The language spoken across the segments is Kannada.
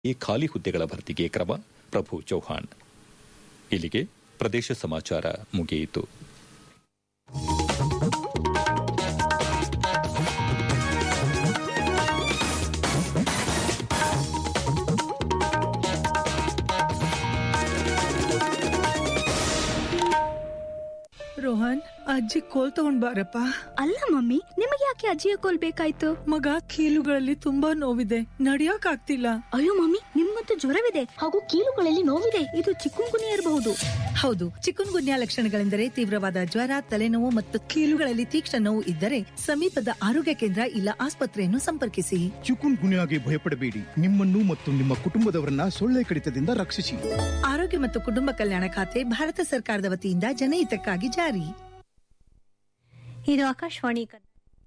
ಈ ಖಾಲಿ ಹುದ್ದೆಗಳ ಭರ್ತಿಗೆ ಕ್ರಮ ಪ್ರಭು ಚೌಹಾಣ್ ಇಲ್ಲಿಗೆ ಪ್ರದೇಶ ಸಮಾಚಾರ ಮುಗಿಯಿತು ರೋಹನ್ ಅಜ್ಜಿ ಕೋಲ್ ತಗೊಂಡ್ ಬಾರಪ್ಪ ಅಲ್ಲ ಮಮ್ಮಿ ನಿಮಗೆ ಯಾಕೆ ಅಜ್ಜಿಯ ಕೋಲ್ ಬೇಕಾಯ್ತು ಮಗ ಕೀಲುಗಳಲ್ಲಿ ತುಂಬಾ ನೋವಿದೆ ನಡಿಯಕ್ ಆಗ್ತಿಲ್ಲ ಅಯ್ಯೋ ಮಮ್ಮಿ ನಿಮ್ಗಂತೂ ಜ್ವರವಿದೆ ಹಾಗೂ ಕೀಲುಗಳಲ್ಲಿ ನೋವಿದೆ ಇದು ಚಿಕ್ಕುಂಗುನಿ ಇರಬಹುದು ಹೌದು ಚಿಕನ್ ಗುನ್ಯಾ ಲಕ್ಷಣಗಳೆಂದರೆ ತೀವ್ರವಾದ ಜ್ವರ ತಲೆನೋವು ಮತ್ತು ಕೀಲುಗಳಲ್ಲಿ ತೀಕ್ಷ್ಣ ನೋವು ಇದ್ದರೆ ಸಮೀಪದ ಆರೋಗ್ಯ ಕೇಂದ್ರ ಇಲ್ಲ ಆಸ್ಪತ್ರೆಯನ್ನು ಸಂಪರ್ಕಿಸಿ ಚಿಕುನ್ ಗುನ್ಯಾಗೆ ಭಯಪಡಬೇಡಿ ನಿಮ್ಮನ್ನು ಮತ್ತು ನಿಮ್ಮ ಕುಟುಂಬದವರನ್ನ ಸೊಳ್ಳೆ ಕಡಿತದಿಂದ ರಕ್ಷಿಸಿ ಆರೋಗ್ಯ ಮತ್ತು ಕುಟುಂಬ ಕಲ್ಯಾಣ ಖಾತೆ ಭಾರತ ಸರ್ಕಾರದ ವತಿಯಿಂದ ಜನಹಿತಕ್ಕಾಗಿ ಜಾರಿ ಇದು ಆಕಾಶವಾಣಿ ಕನ್ನಡ.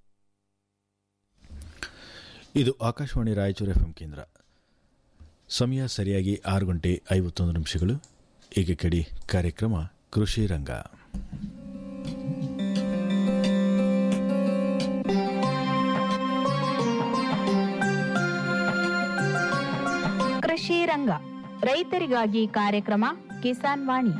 ಇದು ಆಕಾಶವಾಣಿ ರಾಯಚೂರು ಎಫ್ಎಂ ಕೇಂದ್ರ ಸಮಯ ಸರಿಯಾಗಿ ಆರು ಗಂಟೆ ಐವತ್ತೊಂದು ನಿಮಿಷಗಳು ಈಗ ಕಡಿ ಕಾರ್ಯಕ್ರಮ ಕೃಷಿ ರಂಗ ಕೃಷಿ ರಂಗ ರೈತರಿಗಾಗಿ ಕಾರ್ಯಕ್ರಮ ಕಿಸಾನ್ ವಾಣಿ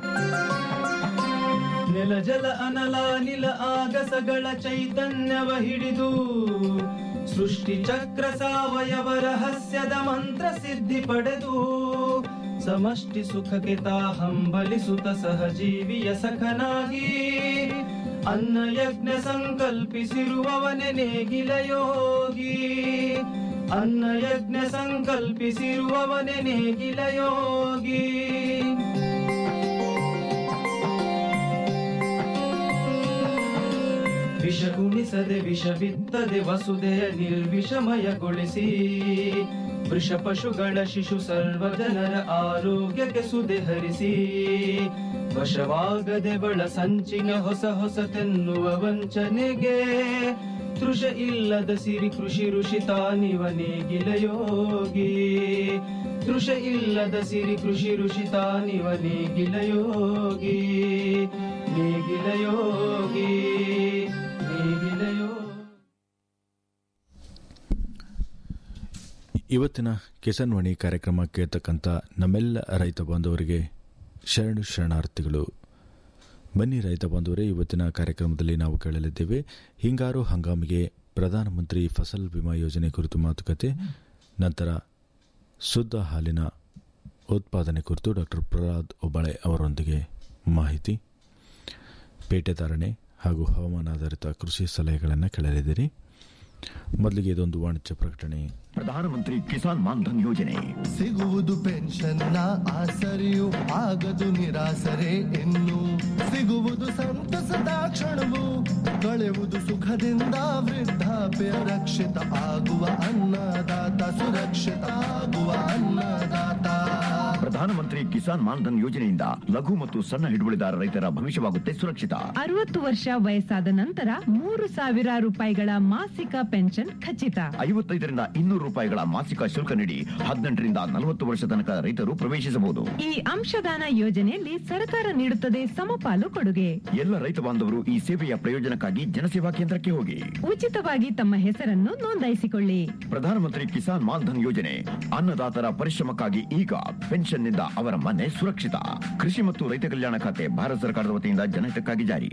ನೆಲ ಜಲ ಅನಲ ನಿಲ ಆಗಸಗಳ ಚೈತನ್ಯವ ಹಿಡಿದು ಸೃಷ್ಟಿ ಚಕ್ರ ಸಾವಯವ ರಹಸ್ಯದ ಮಂತ್ರ ಸಿದ್ಧಿ ಪಡೆದು ಸಮಷ್ಟಿ ಸುಖಕ್ಕೆ ತಾ ಹಂಬಲಿಸುತ್ತ ಸಹಜೀವಿಯ ಸಖನಾಗಿ ಅನ್ನ ಯಜ್ಞ ಸಂಕಲ್ಪಿಸಿರುವವನೆ ನೇಗಿಲ ಯೋಗಿ ಅನ್ನ ಯಜ್ಞ ಸಂಕಲ್ಪಿಸಿರುವವನೆ ನೇಗಿಲ ಯೋಗಿ ವಿಷ ಉಣಿಸದೆ ವಿಷ ಬಿತ್ತದೆ ವಸುದೆಯ ನಿರ್ವಿಷಮಯಗೊಳಿಸಿ ವೃಷ ಪಶುಗಳ ಶಿಶು ಸರ್ವ ಜನರ ಆರೋಗ್ಯಕ್ಕೆ ಸುದೆ ಹರಿಸಿ ವಶವಾಗದೆ ಬಳ ಸಂಚಿನ ಹೊಸ ಹೊಸತೆನ್ನುವ ವಂಚನೆಗೆ ತೃಷ ಇಲ್ಲದ ಸಿರಿ ಕೃಷಿ ಋಷಿ ತಾನಿವ ನೇಗಿಲ ಯೋಗಿ ತೃಷ ಇಲ್ಲದ ಸಿರಿ ಕೃಷಿ ಋಷಿ ತಾನಿವ ನೇಗಿಲ ಯೋಗಿ ನೇಗಿಲ ಯೋಗಿ ನೇಗಿಲ ಯೋಗಿ ಇವತ್ತಿನ ಕಿಸಾನ್ ವಾಣಿ ಕಾರ್ಯಕ್ರಮ ಕೇಳ್ತಕ್ಕಂಥ ನಮ್ಮೆಲ್ಲ ರೈತ ಬಾಂಧವರಿಗೆ ಶರಣು ಶರಣಾರ್ಥಿಗಳು ಬನ್ನಿ ರೈತ ಬಾಂಧವರೇ ಇವತ್ತಿನ ಕಾರ್ಯಕ್ರಮದಲ್ಲಿ ನಾವು ಕೇಳಲಿದ್ದೇವೆ ಹಿಂಗಾರು ಹಂಗಾಮಿಗೆ ಪ್ರಧಾನಮಂತ್ರಿ ಫಸಲ್ ವಿಮಾ ಯೋಜನೆ ಕುರಿತು ಮಾತುಕತೆ ನಂತರ ಶುದ್ಧ ಹಾಲಿನ ಉತ್ಪಾದನೆ ಕುರಿತು ಡಾಕ್ಟರ್ ಪ್ರಹ್ಲಾದ್ ಒಬಾಳೆ ಅವರೊಂದಿಗೆ ಮಾಹಿತಿ ಪೇಟೆ ಧಾರಣೆ ಹಾಗೂ ಹವಾಮಾನಾಧಾರಿತ ಕೃಷಿ ಸಲಹೆಗಳನ್ನು ಕೇಳಲಿದ್ದೀರಿ ಮೊದಲಿಗೆ ಇದೊಂದು ವಾಣಿಜ್ಯ ಪ್ರಕಟಣೆ ಪ್ರಧಾನಮಂತ್ರಿ ಕಿಸಾನ್ ಮಾನ್ಧನ್ ಯೋಜನೆ ಸಿಗುವುದು ಪೆನ್ಷನ್ನ ಆಸರೆಯು ಆಗದು ನಿರಾಸರೆ ಇನ್ನು ಸಿಗುವುದು ಸಂತಸದ ಕ್ಷಣವು ಕಳೆಯುವುದು ಸುಖದಿಂದ ವೃದ್ಧಾಪ್ಯ ರಕ್ಷಿತ ಆಗುವ ಅನ್ನದಾತ ಸುರಕ್ಷಿತ ಆಗುವ ಅನ್ನದಾತ ಪ್ರಧಾನಮಂತ್ರಿ ಕಿಸಾನ್ ಮಾನ್ಧನ್ ಯೋಜನೆಯಿಂದ ಲಘು ಮತ್ತು ಸಣ್ಣ ಹಿಡುವಳಿದಾರ ರೈತರ ಭವಿಷ್ಯವಾಗುತ್ತೆ ಸುರಕ್ಷಿತ ಅರವತ್ತು ವರ್ಷ ವಯಸ್ಸಾದ ನಂತರ ಮೂರು ಸಾವಿರ ರೂಪಾಯಿಗಳ ಮಾಸಿಕ ಪೆನ್ಷನ್ ಖಚಿತ ಐವತ್ತೈದರಿಂದ ಇನ್ನೂರು ರೂಪಾಯಿಗಳ ಮಾಸಿಕ ಶುಲ್ಕ ನೀಡಿ ಹದಿನೆಂಟರಿಂದ ನಲವತ್ತು ವರ್ಷ ತನಕ ರೈತರು ಪ್ರವೇಶಿಸಬಹುದು ಈ ಅಂಶದಾನ ಯೋಜನೆಯಲ್ಲಿ ಸರ್ಕಾರ ನೀಡುತ್ತದೆ ಸಮಪಾಲು ಕೊಡುಗೆ ಎಲ್ಲ ರೈತ ಬಾಂಧವರು ಈ ಸೇವೆಯ ಪ್ರಯೋಜನಕ್ಕಾಗಿ ಜನಸೇವಾ ಕೇಂದ್ರಕ್ಕೆ ಹೋಗಿ ಉಚಿತವಾಗಿ ತಮ್ಮ ಹೆಸರನ್ನು ನೋಂದಾಯಿಸಿಕೊಳ್ಳಿ ಪ್ರಧಾನಮಂತ್ರಿ ಕಿಸಾನ್ ಮಾನ್ಧನ್ ಯೋಜನೆ ಅನ್ನದಾತರ ಪರಿಶ್ರಮಕ್ಕಾಗಿ ಈಗ ಪೆನ್ಷನ್ನಿಂದ ಅವರ ಮನೆ ಸುರಕ್ಷಿತ ಕೃಷಿ ಮತ್ತು ರೈತ ಕಲ್ಯಾಣ ಖಾತೆ ಭಾರತ ಸರ್ಕಾರದ ವತಿಯಿಂದ ಜನಹಿತಕ್ಕಾಗಿ ಜಾರಿ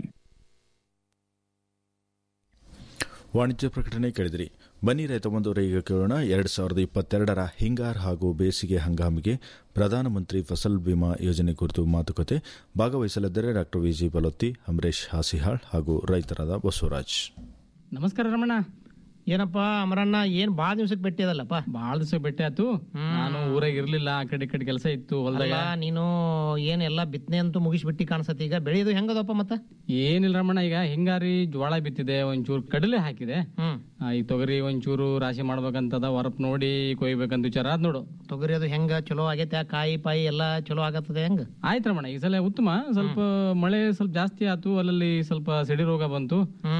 ವಾಣಿಜ್ಯ ಪ್ರಕಟಣೆ ಕೇಳಿದ್ರಿ ಬನ್ನಿ ರೈತ ಬಂದವರ ಈಗ ಕೇಳೋಣ ಎರಡು ಸಾವಿರದ ಇಪ್ಪತ್ತೆರಡರ ಹಿಂಗಾರ್ ಹಾಗೂ ಬೇಸಿಗೆ ಹಂಗಾಮಿಗೆ ಪ್ರಧಾನಮಂತ್ರಿ ಫಸಲ್ ಬಿಮಾ ಯೋಜನೆ ಕುರಿತು ಮಾತುಕತೆ ಭಾಗವಹಿಸಲಿದ್ದಾರೆ ಡಾಕ್ಟರ್ ವಿಜಿ ಬಲೋತ್ತಿ ಅಂಬರೀಶ್ ಹಾಸಿಹಾಳ್ ಹಾಗೂ ರೈತರಾದ ಬಸವರಾಜ್ ನಮಸ್ಕಾರ ರಮಣ ಏನಪ್ಪ ಅಮರಣ್ಣ ಏನ್ ಬಾಳ ದಿವ್ಸಕ್ಕೆ ಭೇಟಿ ಅದಲ್ಲಪ್ಪ ಬಾಳ ದಿವಸ ಭೇಟಿ ಆತು ನಾನು ಊರಾಗ ಇರ್ಲಿಲ್ಲ ಆ ಕಡೆ ಈ ಕಡೆ ಕೆಲಸ ಇತ್ತು ಹೊಲದಾಗ ಅಲ್ಲ ನೀನು ಏನ್ ಎಲ್ಲಾ ಬಿತ್ತನೆ ಅಂತೂ ಮುಗಿಸ್ಬಿಟ್ಟಿ ಕಾಣಿಸತಿ ಈಗ ಬೆಳೆಯೋದು ಹೆಂಗದಪ್ಪ ಮತ್ತ ಏನಿಲ್ಲ ರಮಣ ಈಗ ಹಿಂಗಾರಿ ಜ್ವಾಳ ಬಿತ್ತಿದೆ ಒಂಚೂರು ಕಡಲೆ ಹಾಕಿದೆ ಆ, ಈ ತೊಗರಿ ಒಂಚೂರು ರಾಶಿ ಮಾಡ್ಬೇಕಂತದ ಹೊರಪ್ ನೋಡಿ ಕೊಯ್ಬೇಕಂತ ವಿಚಾರ ಅದ್ ನೋಡು ತೊಗರಿ ಅದು ಹೆಂಗ ಚಲೋ ಆಗೈತೆ ಆ ಕಾಯಿ ಪಾಯಿ ಎಲ್ಲಾ ಚಲೋ ಆಗತ್ತದೆ ಹೆಂಗ ಆಯ್ತು ರಮಣ ಈ ಸಲ ಉತ್ತಮ ಸ್ವಲ್ಪ ಮಳೆ ಸ್ವಲ್ಪ ಜಾಸ್ತಿ ಆತು ಅಲ್ಲಲ್ಲಿ ಸ್ವಲ್ಪ ಸಿಡಿ ರೋಗ ಬಂತು ಆ,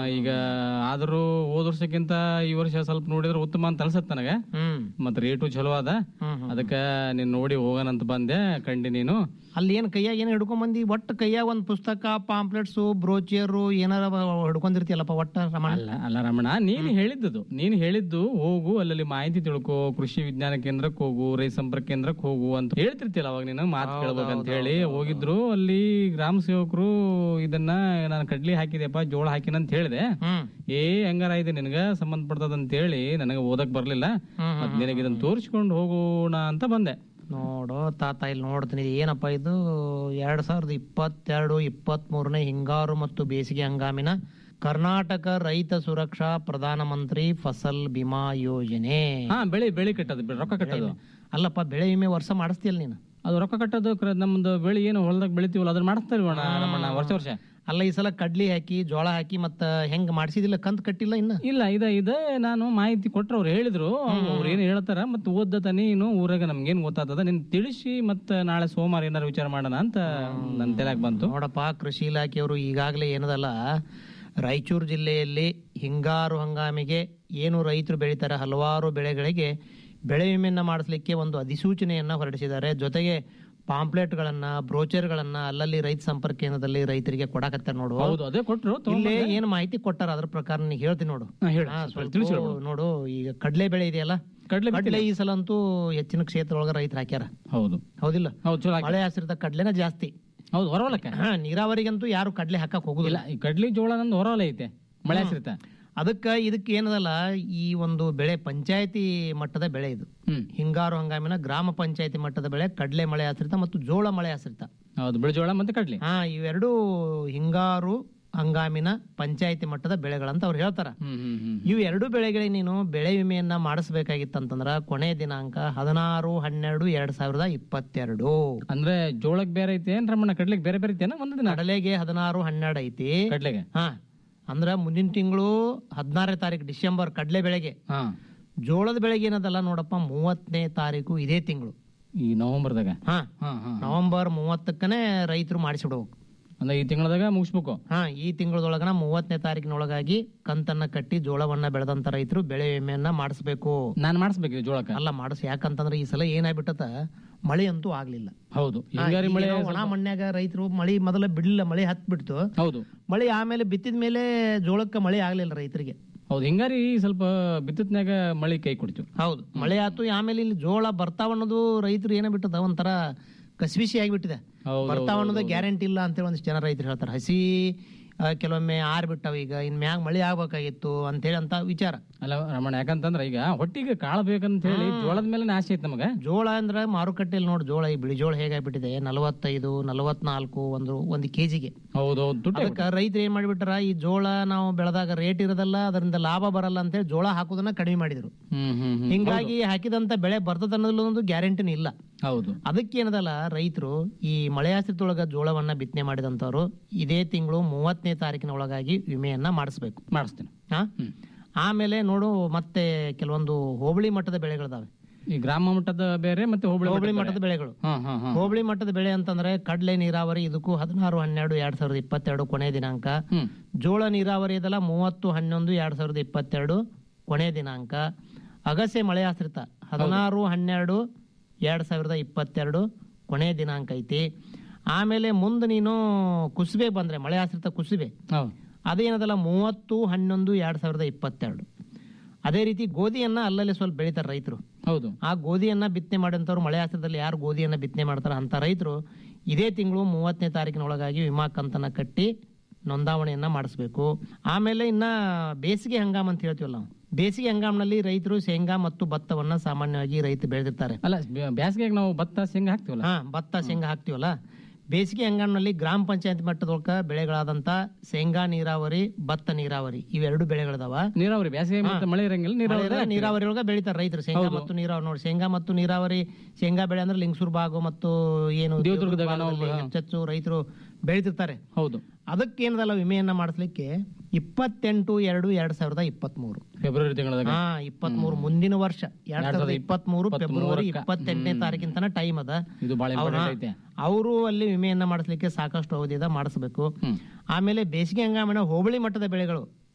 ಈಗ ಆದ್ರೂ ಹೋದ ವರ್ಷಕ್ಕಿಂತ ಈ ವರ್ಷ ಸ್ವಲ್ಪ ನೋಡಿದ್ರೆ ಉತ್ತಮ ಅಂತ ಅನ್ಸತ್ ನನಗ ಮತ್ ರೇಟು ಚಲೋ ಅದ ಅದಕ್ಕ ನೀನ್ ನೋಡಿ ಹೋಗೋಣ ಅಂತ ಬಂದೆ ಕಂಡಿ ನೀನು ಅಲ್ಲಿ ಏನ್ ಕೈಯಾಗ ಏನ್ ಹಿಡ್ಕೊಂಡ್ ಬಂದಿ ಒಟ್ಟು ಕೈಯಾಗ ಒಂದ್ ಪುಸ್ತಕ ಪಾಂಪ್ಲೆಟ್ಸ್ ಬ್ರೋಚಿಯರು ಏನಾರ ಹಿಡ್ಕೊಂಡಿರ್ತಿಯಲ್ಲಪ್ಪ ಒಟ್ಟ ರಮಣ ಅಲ್ಲ ಅಲ್ಲ ರಮಣ ನೀನ್ ಹೇಳಿದ್ದು ನೀನ್ ಹೇಳಿದ್ದು ಹೋಗು ಅಲ್ಲಲ್ಲಿ ಮಾಹಿತಿ ತಿಳ್ಕೊ ಕೃಷಿ ವಿಜ್ಞಾನ ಕೇಂದ್ರಕ್ಕೆ ಹೋಗು ರೈತ ಸಂಪರ್ಕ ಕೇಂದ್ರಕ್ಕೆ ಹೋಗು ಅಂತ ಹೇಳ್ತಿರ್ತಿಲ್ಲ ಅವಾಗ ನೀನು ಮಾತು ಕೇಳ್ಬೇಕಂತ ಹೇಳಿ ಹೋಗಿದ್ರು ಅಲ್ಲಿ ಗ್ರಾಮ ಸೇವಕರು ಇದನ್ನ ನಾನು ಕಡ್ಲಿ ಹಾಕಿದೆಪ್ಪ ಜೋಳ ಹಾಕಿನ ಅಂತ ಹೇಳಿದೆ ಏ ಹೆಂಗಾರ ಇದೆ ನಿನಗ ಸಂಬಂಧಪಡ್ತದ ಅಂತ ಹೇಳಿ ನನಗೆ ಓದಕ್ ಬರ್ಲಿಲ್ಲ ಮತ್ ನಿನಗೆ ಇದನ್ನ ತೋರಿಸ್ಕೊಂಡು ಹೋಗೋಣ ಅಂತ ಬಂದೆ ನೋಡು ತಾತ ಇಲ್ಲಿ ನೋಡ್ತೀನಿ ಇದು ಏನಪ್ಪ ಇದು ಎರಡ್ ಸಾವಿರದ ಇಪ್ಪತ್ತೆರಡು ಇಪ್ಪತ್ತ್ ಮೂರನೇ ಹಿಂಗಾರು ಮತ್ತು ಬೇಸಿಗೆ ಹಂಗಾಮಿನ ಕರ್ನಾಟಕ ರೈತ ಸುರಕ್ಷಾ ಪ್ರಧಾನಮಂತ್ರಿ ಫಸಲ್ ಬಿಮಾ ಯೋಜನೆ ಹಾ ಬೆಳಿ ಬೆಳಿ ಕಟ್ಟದು ರೊಕ್ಕ ಕಟ್ಟೋದು ಅಲ್ಲಪ್ಪ ಬೆಳೆ ವಿಮೆ ವರ್ಷ ಮಾಡಿಸ್ತೀಯಲ್ಲ ನೀನು ಅದು ರೊಕ್ಕ ಕಟ್ಟೋದು ಕ್ರ- ನಮ್ದು ಬೆಳಿ ಏನು ಹೊಲದಾಗ ಬೆಳಿತೀವಲ್ಲ ಅದನ್ನ ಮಾಡಿಸ್ತಾ ಇಲ್ವಣ ರಮಣ್ಣ ವರ್ಷ ವರ್ಷ ಅಲ್ಲ ಈ ಸಲ ಕಡ್ಲಿ ಹಾಕಿ ಜೋಳ ಹಾಕಿ ಮತ್ತ ಹೆಂಗ್ ಮಾಡಿಸಿದಿಲ್ಲ ಕಂತ್ ಕಟ್ಟಿಲ್ಲ ಇನ್ನ ಇಲ್ಲ ಇದ ಇದೆ ನಾನು ಮಾಹಿತಿ ಕೊಟ್ರು ಅವ್ರು ಹೇಳಿದ್ರು ಅವ್ರು ಏನ್ ಹೇಳ್ತಾರ ಮತ್ತೆ ಓದ್ದತ ನೀನು ಊರಾಗ ನಮ್ಗೇನ್ ಗೊತ್ತಾಗ್ತದ ನಿನ್ ತಿಳಿಸಿ ಮತ್ತ ನಾಳೆ ಸೋಮವಾರ ಏನಾರ ವಿಚಾರ ಮಾಡೋಣ ಅಂತ ನನ್ ತಲೆಯಾಗ ಬಂತು ನೋಡಪ್ಪ ಕೃಷಿ ಇಲಾಖೆಯವರು ಈಗಾಗಲೇ ಏನದಲ್ಲ ರಾಯಚೂರು ಜಿಲ್ಲೆಯಲ್ಲಿ ಹಿಂಗಾರು ಹಂಗಾಮಿಗೆ ಏನು ರೈತರು ಬೆಳೀತಾರೆ ಹಲವಾರು ಬೆಳೆಗಳಿಗೆ ಬೆಳೆ ವಿಮೆಯನ್ನ ಮಾಡಿಸ್ಲಿಕ್ಕೆ ಒಂದು ಅಧಿಸೂಚನೆಯನ್ನ ಹೊರಡಿಸಿದ್ದಾರೆ ಜೊತೆಗೆ ಪಾಂಪ್ಲೆಟ್ಗಳನ್ನ ಬ್ರೋಚರ್ಗಳನ್ನ ಅಲ್ಲಲ್ಲಿ ರೈತ ಸಂಪರ್ಕ ಕೇಂದ್ರದಲ್ಲಿ ರೈತರಿಗೆ ಕೊಡಕತ್ತಾರ ನೋಡು ಹೌದು ಅದೇ ಕೊಟ್ರು ಇಲ್ಲೇ ಏನ್ ಮಾಹಿತಿ ಕೊಟ್ಟಾರ ಅದ್ರ ಪ್ರಕಾರ ನೀ ಹೇಳ್ತೀನಿ ನೋಡು ಹೇಳು, ಹಾ, ಸ್ವಲ್ಪ ಸ್ವಲ್ಪ ತಿಳಿಸಿ ಹೇಳು. ನೋಡು ಈಗ ಕಡ್ಲೆ ಬೆಳೆ ಇದೆಯಲ್ಲ ಕಡ್ಲೆ ಕಡ್ಲೆ ಈ ಸಲ ಅಂತೂ ಹೆಚ್ಚಿನ ಕ್ಷೇತ್ರ ಒಳಗ ರೈತರು ಹಾಕ್ಯಾರ ಹೌದು ಹೌದಿಲ್ಲ ಹೌದು ಚಲೋ ಹಾಕಿ. ಮಳೆ ಆಶ್ರಿತ ಕಡ್ಲೆನ ಜಾಸ್ತಿ ಹೌದು ಹೊರವಲಕ್ಕೆ ಹಾ ನೀರಾವರಿಗಂತೂ ಯಾರು ಕಡ್ಲೆ ಹಾಕಕ್ ಹೋಗುದಿಲ್ಲ ಈ ಕಡ್ಲಿ ಜೋಳ ನಂದು ಹೊರವಲ ಐತೆ ಮಳೆ ಹೆಸರಿತ ಅದಕ್ಕ ಇದಕ್ಕೆ ಏನದಲ್ಲ ಈ ಒಂದು ಬೆಳೆ ಪಂಚಾಯತಿ ಮಟ್ಟದ ಬೆಳೆ ಇದು ಹಿಂಗಾರು ಹಂಗಾಮಿನ ಗ್ರಾಮ ಪಂಚಾಯತಿ ಮಟ್ಟದ ಬೆಳೆ ಕಡ್ಲೆ ಮಳೆ ಆಶ್ರಿತ ಮತ್ತು ಜೋಳ ಮಳೆ ಆಶ್ರಿತ ಹೌದು ಬೆಳೆ ಜೋಳ ಮತ್ತೆ ಕಡ್ಲಿ ಹಾ ಇವೆರಡು ಹಿಂಗಾರು ಹಂಗಾಮಿನ ಪಂಚಾಯತಿ ಮಟ್ಟದ ಬೆಳೆಗಳಂತ ಅವ್ರು ಹೇಳ್ತಾರ ಇವು ಎರಡು ಬೆಳೆಗಳಿಗೆ ನೀನು ಬೆಳೆ ವಿಮೆಯನ್ನ ಮಾಡಿಸ್ಬೇಕಾಗಿತ್ತಂತಂದ್ರ ಕೊನೆ ದಿನಾಂಕ ಹದಿನಾರು ಹನ್ನೆರಡು ಎರಡ್ ಸಾವಿರದ ಇಪ್ಪತ್ತೆರಡು ಅಂದ್ರೆ ಜೋಳಕ್ ಬೇರೆ ಐತೆ ಏನ್ ರಮಣ ಕಡ್ಲಿಕ್ ಬೇರೆ ಬೇರೆ ಐತೇನ ಒಂದ್ ದಿನ ಕಡಲೆಗೆ ಹದಿನಾರು ಹನ್ನೆರಡು ಐತಿ ಕಡ್ಲೆಗೆ ಹಾ ಅಂದ್ರ ಮುಂದಿನ ತಿಂಗಳು ಹದಿನಾರನೇ ತಾರೀಕು ಡಿಸೆಂಬರ್ ಕಡ್ಲೆ ಬೆಳೆಗೆ ಹಾ ಜೋಳದ ಬೆಳೆಗೆ ಏನದಲ್ಲ ನೋಡಪ್ಪ ಮೂವತ್ತನೇ ತಾರೀಕು ಇದೇ ತಿಂಗಳು ಈ ನವೆಂಬರ್ದಾಗ ಹಾ ಹಾ ಹಾ ನವೆಂಬರ್ ಮೂವತ್ತಕ್ಕನೇ ರೈತರು ಮಾಡಿಸಿಬಿಡ್ಬೇಕು ಅಂದ್ರೆ ಈ ತಿಂಗಳದಾಗ ಮುಗಿಸ್ಬೇಕು ಹಾ ಈ ತಿಂಗಳದೊಳಗನ ಮೂವತ್ತನೇ ತಾರೀಕಿನೊಳಗಾಗಿ ಕಂತನ್ನ ಕಟ್ಟಿ ಜೋಳವನ್ನ ಬೆಳೆದಂತ ರೈತರು ಬೆಳೆ ವಿಮೆಯನ್ನ ಮಾಡಿಸ್ಬೇಕು ನಾನ್ ಮಾಡಿಸ್ಬೇಕು ಜೋಳಕ್ಕ ಅಲ್ಲ ಮಾಡಿಸ್ ಯಾಕಂತಂದ್ರೆ ಈ ಸಲ ಏನಾಗ್ಬಿಟ್ಟತ ಮಳೆ ಅಂತೂ ಆಗ್ಲಿಲ್ಲ ಹೌದು ಹಾ, ಹಿಂಗಾರಿ ಮಳೆ ಈಗೇನೋ ಒಣ ಮಣ್ಯಾಗ ರೈತರು ಮಳಿ ಮೊದಲ ಬಿಡ್ಲಿಲ್ಲ ಮಳೆ ಹತ್ ಬಿಡ್ತು ಹೌದು ಮಳೆ ಆಮೇಲೆ ಬಿತ್ತಿದ ಮೇಲೆ ಜೋಳಕ್ಕೆ ಮಳೆ ಆಗ್ಲಿಲ್ಲ ರೈತರಿಗೆ ಹೌದು ಹಿಂಗಾರಿ ಸ್ವಲ್ಪ ಬಿತ್ತತ್ನ್ಯಾಗ ಮಳಿ ಕೈ ಕೊಡ್ತು ಹೌದು ಮಳೆ ಆತು ಆಮೇಲೆ ಇಲ್ಲಿ ಜೋಳ ಬರ್ತಾವ ಅನ್ನೋದು ರೈತರು ಏನ ಬಿಟ್ಟದ ಒಂಥರ ಕಸಿಬಿಸಿ ಆಗಿಬಿಟ್ಟಿದೆ ಹೌದು, ಬರ್ತಾವ ಅನ್ನೋದು ಗ್ಯಾರಂಟಿ ಇಲ್ಲ ಅಂತೇಳಿ ಒಂದಿಷ್ಟು ಜನ ರೈತರು ಹೇಳ್ತಾರೆ ಹಸಿ ಆ, ಕೆಲವೊಮ್ಮೆ ಆರ್ ಬಿಟ್ಟಾವ ಈಗ ಇನ್ ಮ್ಯಾಗ ಮಳೆ ಆಗ್ಬೇಕಾಗಿತ್ತು ಅಂತೇಳಿ ಅಂತ ವಿಚಾರ ಅಲ್ಲ ರಮಣ ಯಾಕಂತಂದ್ರ ಈಗ ಹೊಟ್ಟಿಗೆ ಕಾಳು ಬೇಕಂತ ಹೇಳಿ ಜೋಳದ ಮೇಲೆ ಆಸೆ ಐತಿ ನಮಗ ಜೋಳ ಅಂದ್ರೆ ಮಾರುಕಟ್ಟೆಯಲ್ಲಿ ನೋಡಿ ಜೋಳ ಈ ಬಿಳಿ ಜೋಳ ಹೇಗಾಗ್ಬಿಟ್ಟಿದೆ ನಲವತ್ತೈದು ನಲವತ್ನಾಲ್ಕು ಒಂದು ಒಂದು ಕೆಜಿಗೆ ಹೌದು ದುಡ್ಡು ಅದಕ್ಕೆ ರೈತರು ಏನ್ ಮಾಡ್ಬಿಟ್ರ ಈ ಜೋಳ ನಾವು ಬೆಳೆದಾಗ ರೇಟ್ ಇರೋದಲ್ಲ ಅದರಿಂದ ಲಾಭ ಬರಲ್ಲ ಅಂತೇಳಿ ಜೋಳ ಹಾಕೋದನ್ನ ಕಡಿಮೆ ಮಾಡಿದ್ರು ಹ್ಮ್ ಹ್ಮ್ ಹ್ಮ್ ಹಿಂಗಾಗಿ ಹಾಕಿದಂತ ಬೆಳೆ ಬರ್ತದ ಅನ್ನೋದೊಂದು ಗ್ಯಾರಂಟಿನೂ ಇಲ್ಲ ಹೌದು ಅದಕ್ಕೇನದಲ್ಲ ರೈತರು ಈ ಮಳೆಯಾಶ್ರಿತೊಳಗ ಜೋಳವನ್ನ ಬಿತ್ತನೆ ಮಾಡಿದಂತವ್ರು ಇದೇ ತಿಂಗಳು ಮೂವತ್ತನೇ ತಾರೀಕಿನ ಒಳಗಾಗಿ ವಿಮೆಯನ್ನ ಮಾಡಿಸ್ಬೇಕು ಮಾಡಿಸ್ತೀನಿ ಹಾ ಆಮೇಲೆ ನೋಡು ಮತ್ತೆ ಕೆಲವೊಂದು ಹೋಬಳಿ ಮಟ್ಟದ ಬೆಳೆಗಳಿದಾವೆ ಈ ಗ್ರಾಮ ಮಟ್ಟದ ಬೇರೆ ಮತ್ತೆ ಹೋಬಳಿ ಹೋಬಳಿ ಮಟ್ಟದ ಮಟ್ಟದ ಬೆಳೆಗಳು ಹಾ ಹಾ ಹಾ ಹೋಬಳಿ ಮಟ್ಟದ ಬೆಳೆ ಅಂತಂದ್ರೆ ಕಡ್ಲೆ ನೀರಾವರಿ ಇದಕ್ಕೂ ಹದಿನಾರು ಹನ್ನೆರಡು ಎರಡ್ ಸಾವಿರದ ಇಪ್ಪತ್ತೆರಡು ಕೊನೆ ದಿನಾಂಕ ಜೋಳ ನೀರಾವರಿ ಇದಲ್ಲ ಮೂವತ್ತು ಹನ್ನೊಂದು ಎರಡ್ ಸಾವಿರದ ಇಪ್ಪತ್ತೆರಡು ಕೊನೆ ದಿನಾಂಕ ಅಗಸೆ ಮಳೆ ಆಶ್ರಿತ ಹದಿನಾರು ಹನ್ನೆರಡು ಎರಡ್ ಸಾವಿರದ ಇಪ್ಪತ್ತೆರಡು ಕೊನೆ ದಿನಾಂಕ ಐತಿ ಆಮೇಲೆ ಮುಂದೆ ನೀನು ಕುಸುಬೆ ಬಂದ್ರೆ ಮಳೆ ಆಶ್ರಿತ ಕುಸುಬೆ ಹೌದು ಅದೇನದಲ್ಲ ಮೂವತ್ತು ಹನ್ನೊಂದು ಎರಡ್ ಸಾವಿರದ ಇಪ್ಪತ್ತೆರಡು ಅದೇ ರೀತಿ ಗೋಧಿಯನ್ನ ಅಲ್ಲಲ್ಲಿ ಸ್ವಲ್ಪ ಬೆಳಿತಾರೆ ರೈತರು ಹೌದು ಆ ಗೋಧಿಯನ್ನ ಬಿತ್ತನೆ ಮಾಡಿದಂಥವ್ರು ಮಳೆ ಆಶ್ರದಲ್ಲಿ ಯಾರು ಗೋಧಿಯನ್ನ ಬಿತ್ತನೆ ಮಾಡ್ತಾರ ಅಂತ ರೈತರು ಇದೇ ತಿಂಗಳು ಮೂವತ್ತನೇ ತಾರೀಕಿನ ಒಳಗಾಗಿ ವಿಮಾ ಕಂತನ್ನ ಕಟ್ಟಿ ನೋಂದಾವಣೆಯನ್ನ ಮಾಡಿಸ್ಬೇಕು ಆಮೇಲೆ ಇನ್ನ ಬೇಸಿಗೆ ಹಂಗಾಮ್ ಅಂತ ಹೇಳ್ತೀವಲ್ಲ ನಾವು ಬೇಸಿಗೆ ಹಂಗಾಮ್ನಲ್ಲಿ ರೈತರು ಶೇಂಗಾ ಮತ್ತು ಭತ್ತವನ್ನ ಸಾಮಾನ್ಯವಾಗಿ ರೈತ ಬೆಳೆದಿರ್ತಾರೆ ಅಲ್ಲ ಬ್ಯಾಸಿಗೆಗೆ ನಾವು ಭತ್ತ ಶೇಂಗಾ ಹಾಕ್ತಿವಲ್ಲ ಹಾ ಭತ್ತ ಶೇಂಗಾ ಹಾಕ್ತಿವಲ್ಲ ಬೇಸಿಗೆ ಹಂಗಾಮ್ನಲ್ಲಿ ಗ್ರಾಮ ಪಂಚಾಯತ್ ಮಟ್ಟದೊಳಗ ಬೆಳೆಗಳಾದಂತ ಶೇಂಗಾ ನೀರಾವರಿ ಭತ್ತ ನೀರಾವರಿ ಇವೆರಡು ಬೆಳೆಗಳದಾವ ನೀರಾವರಿ ಬೇಸಿಗೆ ಮತ್ತೆ ಮಳೆ ಇರಂಗಿಲ್ಲ ನೀರಾವರಿ ಮಳೆ ನೀರಾವರಿ ಒಳಗ ಬೆಳಿತಾರೆ ರೈತರು ಶೇಂಗಾ ಮತ್ತು ನೀರಾವರಿ ನೋಡಿ ಶೇಂಗಾ ಮತ್ತು ನೀರಾವರಿ ಶೇಂಗಾ ಬೆಳೆ ಅಂದ್ರೆ ಲಿಂಗಸೂರ್ ಬಾಗು ಮತ್ತು ಏನು ದೇವದುರ್ಗದಾಗ ದೇವದುರ್ಗ ನಾವು ಭಾಗದಲ್ಲಿ ಹೆಚ್ಚೆಚ್ಚು ರೈತರು ಬೆಳಿತಿರ್ತಾರೆ ಹೌದು ಅದಕ್ಕೆ ಏನದಲ್ಲ ವಿಮೆಯನ್ನ ಮಾಡಿಸ್ಲಿಕ್ಕೆ ಇಪ್ಪತ್ತೆಂಟು ಎರಡು ಎರಡ್ ಸಾವಿರದ ಇಪ್ಪತ್ತ್ ಮೂರು ಫೆಬ್ರವರಿ ತಿಂಗಳದಾಗ ಹಾ ಇಪ್ಪತ್ತ್ ಮೂರು ಮುಂದಿನ ವರ್ಷ ಎರಡ್ ಸಾವಿರದ ಇಪ್ಪತ್ತ್ ಮೂರು ಫೆಬ್ರವರಿ ಇಪ್ಪತ್ತೆಂಟನೇ ತಾರೀಕಿಂತನ ಟೈಮ್ ಅದ ಇದು ಬಹಳ ಇಂಪಾರ್ಟೆಂಟ್ ಐತೆ ಅವರು ಅಲ್ಲಿ ವಿಮೆಯನ್ನ ಮಾಡಿಸ್ಲಿಕ್ಕೆ ಸಾಕಷ್ಟು ಅವಧಿ ಅದ ಮಾಡಿಸ್ಬೇಕು ಆಮೇಲೆ ಬೇಸಿಗೆ ಹಂಗಾಮಿನ ಹೋಬಳಿ ಮಟ್ಟದ ಬೆಳೆಗಳು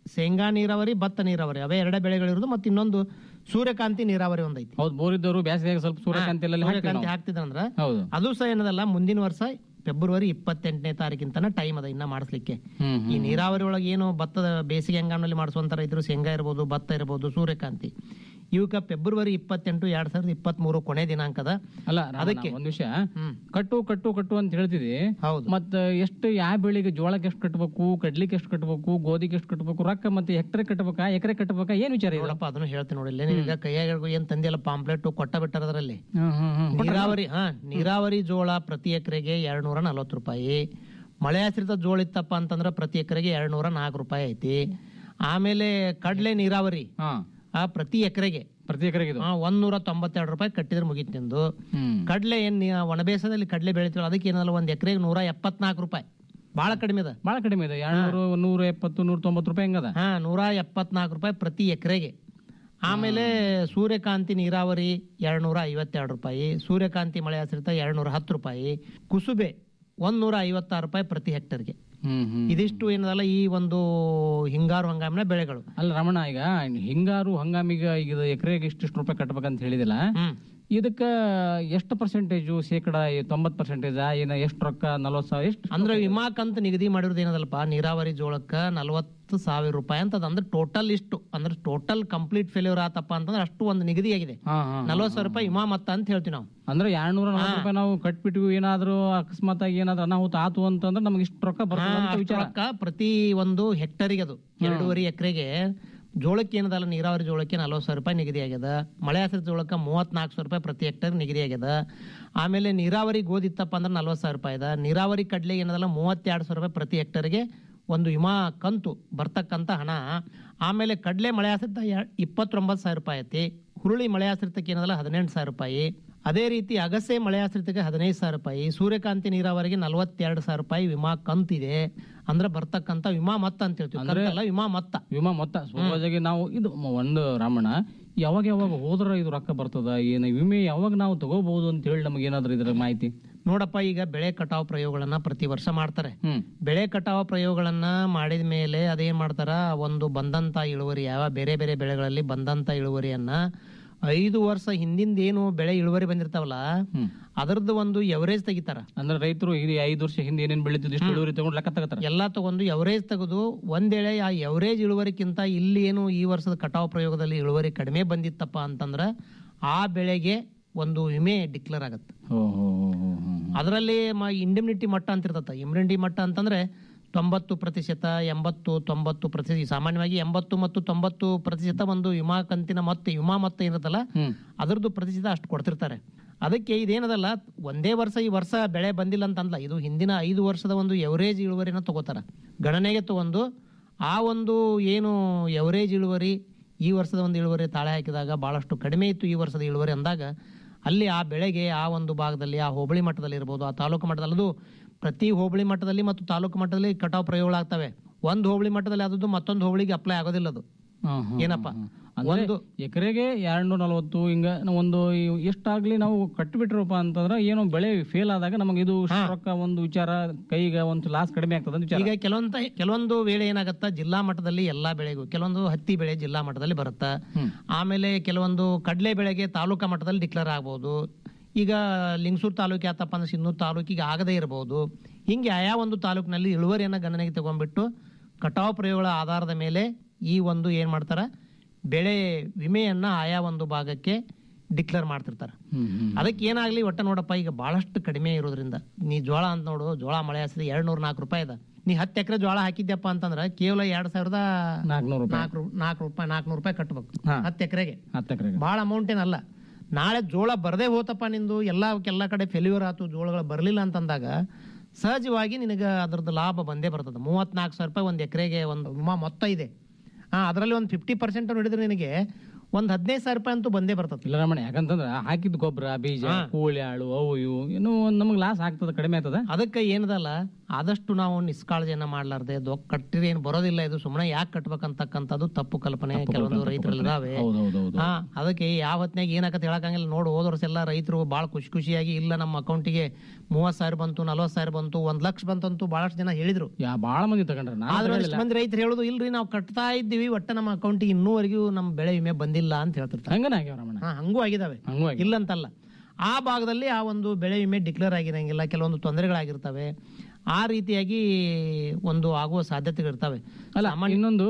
ಶೇಂಗಾ ನೀರಾವರಿ ಭತ್ತ ನೀರಾವರಿ ಅವೇ ಎರಡೇ ಬೆಳೆಗಳಿರೋದು ಮತ್ತು ಇನ್ನೊಂದು ಸೂರ್ಯಕಾಂತಿ ನೀರಾವರಿ ಒಂದೈತಿ ಹೌದು ಬೋರ್ ಇದ್ದವರು ಬೇಸಿಗೆ ಸ್ವಲ್ಪ ಸೂರ್ಯಕಾಂತಿ ಎಲ್ಲ ಸೂರ್ಯಕಾಂತಿ ಹಾಕ್ತಿದ್ರಂದ್ರ ಹೌದು ಅದು ಸಹ ಏನದಲ್ಲ ಮುಂದಿನ ವರ್ಷ ಫೆಬ್ರವರಿ ಇಪ್ಪತ್ತೆಂಟನೇ ತಾರೀಕಿಂತನ ಟೈಮ್ ಅದ ಇನ್ನ ಮಾಡಿಸ್ಲಿಕ್ಕೆ ಹ್ಮ್, ಈ ನೀರಾವರಿ ಒಳಗೆ ಏನು ಭತ್ತದ ಬೇಸಿಗೆ ಹಂಗಾಮಿನಲ್ಲಿ ಮಾಡಿಸುವಂತ ರೈತರು ಶೇಂಗಾ ಇರ್ಬೋದು ಭತ್ತ ಇರ್ಬೋದು ಸೂರ್ಯಕಾಂತಿ ಇವಕ್ಕ ಫೆಬ್ರವರಿ ಇಪ್ಪತ್ತೆಂಟು ಎರಡ್ ಸಾವಿರದ ಇಪ್ಪತ್ತ್ ಮೂರು ಕೊನೆ ದಿನಾಂಕದ ಅಲ್ಲ ಅದಕ್ಕೆ ಅದಕ್ಕೆ ಒಂದ್ ವಿಷಯ ಕಟ್ಟು ಕಟ್ಟು ಕಟ್ಟು ಅಂತ ಹೇಳ್ತಿದಿ ಹೌದು ಮತ್ತ ಎಷ್ಟು ಯಾವ ಬೆಳಿಗ್ಗೆ ಜೋಳಕ್ಕೆ ಎಷ್ಟು ಕಟ್ಟಬೇಕು ಕಡ್ಲಿಕ್ಕೆ ಎಷ್ಟು ಕಟ್ಟಬೇಕು ಗೋಧಿಗೆ ಎಷ್ಟು ಕಟ್ಟಬೇಕು ರೊಕ್ಕ ಮತ್ತೆ ಹೆಕ್ಟರ್ ಕಟ್ಟಬೇಕಾ ಎಕರೆ ಕಟ್ಟಬೇಕಾ ಏನ್ ವಿಚಾರ ಇದೆ ನೋಡಪ್ಪ ಅದನ್ನು ಹೇಳ್ತೀನಿ ನೋಡಿ ಇಲ್ಲೇ ಈಗ ಕೈಯಾಗ ಏನ್ ತಂದಿಯಲ್ಲ ಪಾಂಪ್ಲೆಟ್ ಕೊಟ್ಟ ಬಿಟ್ಟಾರ ಅದರಲ್ಲಿ ಹ್ಮ್, ಹ್ಮ್, ಹ್ಮ್. ನೀರಾವರಿ ಹಾ ನೀರಾವರಿ ಜೋಳ ಪ್ರತಿ ಎಕರೆಗೆ ಎರಡ್ ನೂರ ನಲ್ವತ್ತು ರೂಪಾಯಿ ಮಳೆ ಆಶ್ರಿತ ಜೋಳ ಇತ್ತಪ್ಪ ಅಂತಂದ್ರ ಪ್ರತಿ ಎಕರೆಗೆ ಎರಡ್ ನೂರ ನಾಲ್ಕು ರೂಪಾಯಿ ಐತಿ ಆಮೇಲೆ ಕಡ್ಲೆ ನೀರಾವರಿ ಆ ಪ್ರತಿ ಎಕರೆಗೆ ಪ್ರತಿ ಎಕರೆಗೆ ಒಂದ್ ನೂರ ತೊಂಬತ್ತೆರಡು ರೂಪಾಯಿ ಕಟ್ಟಿದ್ರೆ ಮುಗೀತು ನಿಂದು ಹ್ಮ್. ಕಡ್ಲೆ ಏನ್ ನೀ- ಒಣಬೇಸದಲ್ಲಿ ಕಡ್ಲೆ ಬೆಳಿತೀವಲ್ಲ ಅದಕ್ಕೆ ಏನಲ್ಲ ಒಂದ್ ಎಕರೆಗೆ ನೂರ ಎಪ್ಪತ್ನಾಲ್ಕು ರೂಪಾಯಿ ಬಹಳ ಕಡಿಮೆ ಅದ ಬಹಳ ಕಡಿಮೆ ಇದೆ ಎರಡ್ನೂರು ನೂರ ಎಪ್ಪತ್ತು ನೂರ ತೊಂಬತ್ತು ರೂಪಾಯಿ ಹೆಂಗದ ಹಾ ನೂರ ಎಪ್ಪತ್ನಾಲ್ಕು ರೂಪಾಯಿ ಪ್ರತಿ ಎಕರೆಗೆ ಆಮೇಲೆ ಸೂರ್ಯಕಾಂತಿ ನೀರಾವರಿ ಎರಡ್ ನೂರ ಐವತ್ತೆರಡು ರೂಪಾಯಿ ಸೂರ್ಯಕಾಂತಿ ಮಳೆ ಆಶ್ರಿತ ಎರಡ್ ನೂರ ಹತ್ತು ರೂಪಾಯಿ ಕುಸುಬೆ ಒಂದ್ ನೂರ ಐವತ್ತಾರು ರೂಪಾಯಿ ಪ್ರತಿ ಹೆಕ್ಟರ್ಗೆ ಹ್ಮ್ ಹ್ಮ್ ಇದಿಷ್ಟು ಏನದಲ್ಲ ಈ ಒಂದು ಹಿಂಗಾರು ಹಂಗಾಮಿನ ಬೆಳೆಗಳು ಅಲ್ಲ ರಮಣ ಈಗ ಹಿಂಗಾರು ಹಂಗಾಮಿಗ ಈಗ ಎಕರೆಗೆ ಇಷ್ಟಿಷ್ಟು ರೂಪಾಯಿ ಕಟ್ಬೇಕಂತ ಹೇಳಿದಿಲ್ಲ ಇದಕ್ಕ ಎಷ್ಟು ಪರ್ಸೆಂಟೇಜು ಶೇಕಡ ತೊಂಬತ್ ಪರ್ಸೆಂಟೇಜ್ ಏನ ಎಷ್ಟು ರೊಕ್ಕ ನಲ್ವತ್ ಸಾವಿರ ಎಷ್ಟು ಅಂದ್ರೆ ವಿಮಾ ಕಂತು ನಿಗದಿ ಮಾಡಿರೋದು ಏನದಲ್ಪ ನೀರಾವರಿ ಜೋಳಕ್ಕ ನಲವತ್ತು ಸಾವಿರ ರೂಪಾಯಿ ಅಂತ ಅದ. ಅಂದ್ರೆ ಟೋಟಲ್ ಇಷ್ಟು ಅಂದ್ರೆ ಟೋಟಲ್ ಕಂಪ್ಲೀಟ್ ಫೇಲ್ಯೂರ್ ಆತಪ್ಪ ಅಂತಂದ್ರೆ ಅಷ್ಟು ಒಂದು ನಿಗದಿ ಆಗಿದೆ ಹಾ, ಹಾ, ಹಾ. ನಲ್ವತ್ತು ಸಾವಿರ ರೂಪಾಯಿ ವಿಮಾ ಮತ್ತ ಅಂತ ಹೇಳ್ತೀವಿ ನಾವು ಅಂದ್ರೆ ಎರಡ್ನೂರ ನಲ್ವತ್ತು ರೂಪಾಯಿ ನಾವು ಕಟ್ಬಿಟ್ವಿ ಏನಾದ್ರು ಅಕಸ್ಮಾತ್ ಆಗಿ ಏನಾದ್ರು ಅನಾಹುತ ಆತು ಅಂತಂದ್ರೆ ನಮ್ಗೆ ಇಷ್ಟು ರೊಕ್ಕ ಬರ್ತದೆ ಹಾ, ಅಂತ ಅಷ್ಟು ವಿಚಾರ ರೊಕ್ಕ ಪ್ರತಿ ಒಂದು ಹೆಕ್ಟರಿಗೆ ಅದು ಎರಡೂವರೆ ಎಕರೆಗೆ ಜೋಳಕ್ಕೆ ಏನದಲ್ಲ ನೀರಾವರಿ ಜೋಳಕ್ಕೆ ನಲವತ್ತು ಸಾವಿರ ರೂಪಾಯಿ ನಿಗದಿ ಆಗ್ಯದ ಮಳೆ ಆಶ್ರಿತ ಜೋಳಕ್ಕೆ ಮೂವತ್ನಾಲ್ಕು ಸಾವಿರ ರೂಪಾಯಿ ಪ್ರತಿ ಹೆಕ್ಟರ್ ನಿಗದಿ ಆಗ್ಯದ ಆಮೇಲೆ ನೀರಾವರಿ ಗೋಧಿ ಇತ್ತಪ್ಪ ಅಂದ್ರೆ ನಲ್ವತ್ತು ಸಾವಿರ ರೂಪಾಯಿ ಅದ ನೀರಾವರಿ ಕಡ್ಲೆ ಏನದಲ್ಲ ಮೂವತ್ತೆರಡು ಸಾವಿರ ರೂಪಾಯಿ ಪ್ರತಿ ಹೆಕ್ಟರ್ಗೆ ಒಂದು ವಿಮಾ ಕಂತು ಬರ್ತಕ್ಕಂಥ ಹಣ ಆಮೇಲೆ ಕಡ್ಲೆ ಮಳೆ ಆಶ್ರಿತ ಎ- ಇಪ್ಪತ್ತೊಂಬತ್ತು ಸಾವಿರ ರೂಪಾಯಿ ಐತಿ ಹುರುಳಿ ಮಳೆ ಆಶ್ರಿತಕ್ಕೆ ಏನದಲ್ಲ ಹದಿನೆಂಟು ಸಾವಿರ ರೂಪಾಯಿ ಅದೇ ರೀತಿ ಅಗಸೆ ಮಳೆ ಆಶ್ರಿತಕ್ಕೆ ಹದಿನೈದು ಸಾವಿರ ರೂಪಾಯಿ ಸೂರ್ಯಕಾಂತಿ ನೀರಾವರಿಗೆ ನಲವತ್ತೆರಡು ಸಾವಿರ ರೂಪಾಯಿ ವಿಮಾ ಕಂತಿದೆ ಅಂದ್ರೆ ಬರ್ತಕ್ಕಂಥ ವಿಮಾ ಮೊತ್ತ ಅಂತ ಹೇಳ್ತೀವಿ ಅಂದ್ರೆ- ಕಂತಲ್ಲ, ವಿಮಾ ಮೊತ್ತ ವಿಮಾ ಮೊತ್ತ ಸಹಜವಾಗಿ ನಾವು ಇದು ಮ- ಒಂದು ರಾಮಣ್ಣ ಯಾವಾಗ ಯಾವಾಗ ಹೋದ್ರ ಇದು ರೊಕ್ಕ ಬರ್ತದ ಏನು ವಿಮೆ ಯಾವಾಗ ನಾವು ತಗೋಬಹುದು ಅಂತ ಹೇಳಿ ನಮಗೆ ಏನಾದ್ರು ಇದ್ರ ಮಾಹಿತಿ ನೋಡಪ್ಪ ಈಗ ಬೆಳೆ ಕಟಾವು ಪ್ರಯೋಗಗಳನ್ನ ಪ್ರತಿ ವರ್ಷ ಮಾಡ್ತಾರೆ ಹ್ಮ್ ಬೆಳೆ ಕಟಾವು ಪ್ರಯೋಗಗಳನ್ನ ಮಾಡಿದ ಮೇಲೆ ಅದೇನ್ ಮಾಡ್ತಾರ ಒಂದು ಬಂದಂತ ಇಳುವರಿ ಯಾವ ಬೇರೆ ಬೇರೆ ಬೆಳೆಗಳಲ್ಲಿ ಬಂದಂತ ಇಳುವರಿಯನ್ನ ಐದು ವರ್ಷ ಹಿಂದಿಂದ ಏನು ಬೆಳೆ ಇಳುವರಿ ಬಂದಿರ್ತಾವಲ್ಲ ಅದರದ್ದು ಒಂದು ಎವರೇಜ್ ತೆಗಿತಾರ ಅಂದ್ರೆ ರೈತರು ಇದು ಐದು ವರ್ಷ ಹಿಂದೆ ಏನೇನ್ ಬೆಳೀತಿದ್ದು ಇಷ್ಟು ಇಳುವರಿ ತಗೊಂಡು ಲೆಕ್ಕ ತಗತಾರ ಎಲ್ಲಾ ತಗೊಂಡು ಎವರೇಜ್ ತೆಗೆದು ಒಂದೇಳೆ ಆ ಎವರೇಜ್ ಇಳುವರಿಕ್ಕಿಂತ ಇಲ್ಲಿ ಏನು ಈ ವರ್ಷದ ಕಟಾವು ಪ್ರಯೋಗದಲ್ಲಿ ಇಳುವರಿ ಕಡಿಮೆ ಬಂದಿತ್ತಪ್ಪ ಅಂತಂದ್ರ ಆ ಬೆಳೆಗೆ ಒಂದು ವಿಮೆ ಡಿಕ್ಲೇರ್ ಆಗತ್ತೆ ಅದರಲ್ಲಿ ಇಂಡಿಮ್ನಿಟಿ ಮಟ್ಟ ಅಂತ ಇರ್ತತ್ತ ಇಮ್ಯುನಿಟಿ ಮಟ್ಟ ಅಂತಂದ್ರೆ ತೊಂಬತ್ತು ಪ್ರತಿಶತ ಎಂಬತ್ತು ತೊಂಬತ್ತು ಪ್ರತಿಶತ ಸಾಮಾನ್ಯವಾಗಿ ಎಂಬತ್ತು ಮತ್ತು ತೊಂಬತ್ತು ಪ್ರತಿಶತ ಒಂದು ವಿಮಾ ಕಂತಿನ ಮೊತ್ತ ವಿಮಾ ಮೊತ್ತ ಏನಿರುತ್ತಲ್ಲ ಅದರದ್ದು ಪ್ರತಿಶತ ಅಷ್ಟು ಕೊಡ್ತಿರ್ತಾರೆ ಅದಕ್ಕೆ ಇದೇನದಲ್ಲ ಒಂದೇ ವರ್ಷ ಈ ವರ್ಷ ಬೆಳೆ ಬಂದಿಲ್ಲ ಅಂತ ಅಂದ್ಲ ಇದು ಹಿಂದಿನ ಐದು ವರ್ಷದ ಒಂದು ಎವರೇಜ್ ಇಳುವರಿನ ತಗೋತಾರ ಗಣನೆಗೆ ತಗೊಂಡು ಆ ಒಂದು ಏನು ಎವರೇಜ್ ಇಳುವರಿ ಈ ವರ್ಷದ ಒಂದು ಇಳುವರಿ ತಾಳೆ ಹಾಕಿದಾಗ ಬಹಳಷ್ಟು ಕಡಿಮೆ ಇತ್ತು ಈ ವರ್ಷದ ಇಳುವರಿ ಅಂದಾಗ ಅಲ್ಲಿ ಆ ಬೆಳೆಗೆ ಆ ಒಂದು ಭಾಗದಲ್ಲಿ ಆ ಹೋಬಳಿ ಮಟ್ಟದಲ್ಲಿ ಇರ್ಬೋದು ಆ ತಾಲೂಕು ಮಟ್ಟದಲ್ಲಿ ಅದು ಪ್ರತಿ ಹೋಬಳಿ ಮಟ್ಟದಲ್ಲಿ ಮತ್ತು ತಾಲೂಕು ಮಟ್ಟದಲ್ಲಿ ಕಟಾವು ಪ್ರಯೋಗಗಳಾಗ್ತವೆ ಒಂದು ಹೋಬಳಿ ಮಟ್ಟದಲ್ಲಿ ಆದದ್ದು ಮತ್ತೊಂದು ಹೋಬಳಿಗೆ ಅಪ್ಲೈ ಆಗೋದಿಲ್ಲ ಅದು ಏನಪ್ಪ ಒಂದು ಎಕರೆಗೆ ಎರಡ್ನೂರ ನಲವತ್ತು ಹಿಂಗ ನಾವು ಒಂದು ಇವ್- ಎಷ್ಟಾಗ್ಲಿ ನಾವು ಕಟ್ಟಿಬಿಟ್ರಪ್ಪ ಅಂತಂದ್ರೆ ಏನೋ ಬೆಳೆ ಫೇಲ್ ಆದಾಗ ನಮಗೆ ಇದು ಇಷ್ಟು ರೊಕ್ಕ ಒಂದು ವಿಚಾರ ಕೈಗೆ ಒಂದು ಲಾಸ್ ಕಡಿಮೆ ಆಗ್ತದೆ ಅಂತ ವಿಚಾರ ಈಗ ಕೆಲವೊಂದು ಕೆಲವೊಂದು ವೇಳೆ ಏನಾಗತ್ತಾ ಜಿಲ್ಲಾ ಮಟ್ಟದಲ್ಲಿ ಎಲ್ಲಾ ಬೆಳೆಗೂ ಕೆಲವೊಂದು ಹತ್ತಿ ಬೆಳೆ ಜಿಲ್ಲಾ ಮಟ್ಟದಲ್ಲಿ ಬರುತ್ತಾ ಆಮೇಲೆ ಕೆಲವೊಂದು ಕಡಲೆ ಬೆಳೆಗೆ ತಾಲೂಕಾ ಮಟ್ಟದಲ್ಲಿ ಡಿಕ್ಲೇರ್ ಆಗ್ಬೋದು ಈಗ ಲಿಂಗಸೂರು ತಾಲೂಕು ಆತಪ್ಪ ಅಂದ್ರೆ ಸಿನ್ನೂರು ತಾಲೂಕಿಗೆ ಆಗದೇ ಇರಬಹುದು ಹಿಂಗೆ ಆಯಾ ಒಂದು ತಾಲೂಕಿನಲ್ಲಿ ಇಳುವರಿಯನ್ನ ಗಣನೆಗೆ ತಗೊಂಡ್ಬಿಟ್ಟು ಕಟಾವು ಪ್ರಯೋಗಗಳ ಆಧಾರದ ಮೇಲೆ ಈ ಒಂದು ಏನ್ ಮಾಡ್ತಾರ ಬೆಳೆ ವಿಮೆಯನ್ನ ಆಯಾ ಒಂದು ಭಾಗಕ್ಕೆ ಡಿಕ್ಲೇರ್ ಮಾಡ್ತಿರ್ತಾರೆ ಅದಕ್ಕೆ ಏನಾಗ್ಲಿ ಒಟ್ಟ ನೋಡಪ್ಪ ಈಗ ಬಹಳಷ್ಟು ಕಡಿಮೆ ಇರೋದ್ರಿಂದ ನೀ ಜೋಳ ಅಂತ ನೋಡು ಜೋಳ ಮಳೆ ಹಸಿದ ಎರಡ್ ನೂರ ನಾಲ್ಕು ರೂಪಾಯಿ ಅದ ನೀ ಹತ್ತು ಎಕರೆ ಜೋಳ ಹಾಕಿದ್ಯಪ್ಪ ಅಂತಂದ್ರ ಕೇವಲ ಎರಡ್ ಸಾವಿರದ ನಾಲ್ಕುನೂರು ರೂಪಾಯಿ ನಾಲ್ಕು ನಾಲ್ಕು ರೂಪಾಯಿ ನಾಲ್ಕುನೂರು ರೂಪಾಯಿ ಕಟ್ಬೇಕು ಹತ್ತು ಎಕರೆಗೆ ಹತ್ತು ಎಕರೆಗೆ ಭಾಳ ಅಮೌಂಟ್ ಏನಲ್ಲ ನಾಳೆ ಜೋಳ ಬರದೇ ಹೋತಪ್ಪ ನಿಂದು ಎಲ್ಲ ಎಲ್ಲ ಕಡೆ ಫೆಲ್ಯೂರ್ ಆತು ಜೋಳಗಳು ಬರಲಿಲ್ಲ ಅಂತಂದಾಗ ಸಹಜವಾಗಿ ನಿನಗೆ ಅದ್ರದ್ದು ಲಾಭ ಬಂದೇ ಬರ್ತದೆ ಮೂವತ್ನಾಲ್ಕು ಸಾವಿರ ರೂಪಾಯಿ ಒಂದು ಎಕರೆಗೆ ಒಂದು ವಿಮಾ ಮೊತ್ತ ಇದೆ ಹಾ ಅದರಲ್ಲಿ ಒಂದು ಫಿಫ್ಟಿ ಪರ್ಸೆಂಟ್ ನೋಡಿದ್ರೆ ನಿನಗೆ ಒಂದ್ ಹದಿನೈದು ಸಾವಿರ ರೂಪಾಯಿ ಅಂತೂ ಬಂದೇ ಬರ್ತದೆ ಇಲ್ಲ ರಮಣ ಯಾಕಂತಂದ್ರ ಹಾಕಿದ ಗೊಬ್ಬರ ಬೀಜ ಹಾ. ಕೂಳಿ ಆಳು ಅವು ಇವು ಏನೋ ಒಂದ್ ನಮಗ್ ಲಾಸ್ ಆಗ್ತದ ಕಡಿಮೆ ಆಗ್ತದ ಅದಕ್ಕೆ ಏನದಲ್ಲ ಆದಷ್ಟು ನಾವು ನಿಷ್ಕಾಳಜಿಯನ್ನ ಮಾಡ್ಲಾರ್ದೆ ದೊ- ಕಟ್ಟಿದ್ರೆ ಏನು ಬರೋದಿಲ್ಲ ಇದು ಸುಮ್ಮನೆ ಯಾಕೆ ಕಟ್ಬೇಕಂತಕ್ಕಂಥದ್ದು ತಪ್ಪು ಕಲ್ಪನೆ ಕೆಲವೊಂದು ರೈತರಲ್ಲಿ ಇದಾವೆ ಹೌದೌದೌದು ಹಾ ಅದಕ್ಕೆ ಯಾವ ಹೊತ್ನಾಗ ಏನಾಕತ್ ಹೇಳಕಂಗಿಲ್ಲ ನೋಡು ಹೋದ ವರ್ಷ ಎಲ್ಲ ರೈತರು ಭಾಳ ಖುಷಿ ಖುಷಿಯಾಗಿ ಇಲ್ಲ ನಮ್ಮ ಅಕೌಂಟಿಗೆ ಮೂವತ್ ಸಾವಿರ ಬಂತು ನಲ್ವತ್ ಸಾವಿರ ಬಂತು ಒಂದ್ ಲಕ್ಷ ಬಂತಂತೂ ಬಹಳಷ್ಟು ಜನ ಹೇಳಿದ್ರು ಯಾ ಬಾಳ ಮಂದಿ ತಗೊಂಡ್ರ ಆದ್ರೆ ಒಂದಿಷ್ಟು ಮಂದಿ ರೈತರು ಹೇಳುದು ಇಲ್ರಿ ನಾವು ಕಟ್ತಾ ಇದ್ದೀವಿ ಒಟ್ಟ ನಮ್ಮ ಅಕೌಂಟಿಗೆ ಇನ್ನೂವರೆಗೂ ನಮ್ಮ ಬೆಳೆ ವಿಮೆ ಬಂದಿಲ್ಲ ಅಂತ ಹೇಳ್ತಿರ್ತಾರೆ ಹಂಗನ ಆಗ್ಯಾವ ರಮಣ ಹಾ ಹಂಗೂ ಆಗಿದಾವೆ ಹಂಗೂ ಆಗ್ಯಾವ. ಇಲ್ಲಂತಲ್ಲ ಆ ಭಾಗದಲ್ಲಿ ಆ ಒಂದು ಬೆಳೆ ವಿಮೆ ಡಿಕ್ಲೇರ್ ಆಗಿರಂಗಿಲ್ಲ ಕೆಲವೊಂದು ತೊಂದರೆಗಳಾಗಿರ್ತವೆ ಆ ರೀತಿಯಾಗಿ ಒಂದು ಆಗುವ ಸಾಧ್ಯತೆಗಳಿರ್ತವೆ ಅಲ್ಲ ಸಾಮಾನ್ಯ- ಇನ್ನೊಂದು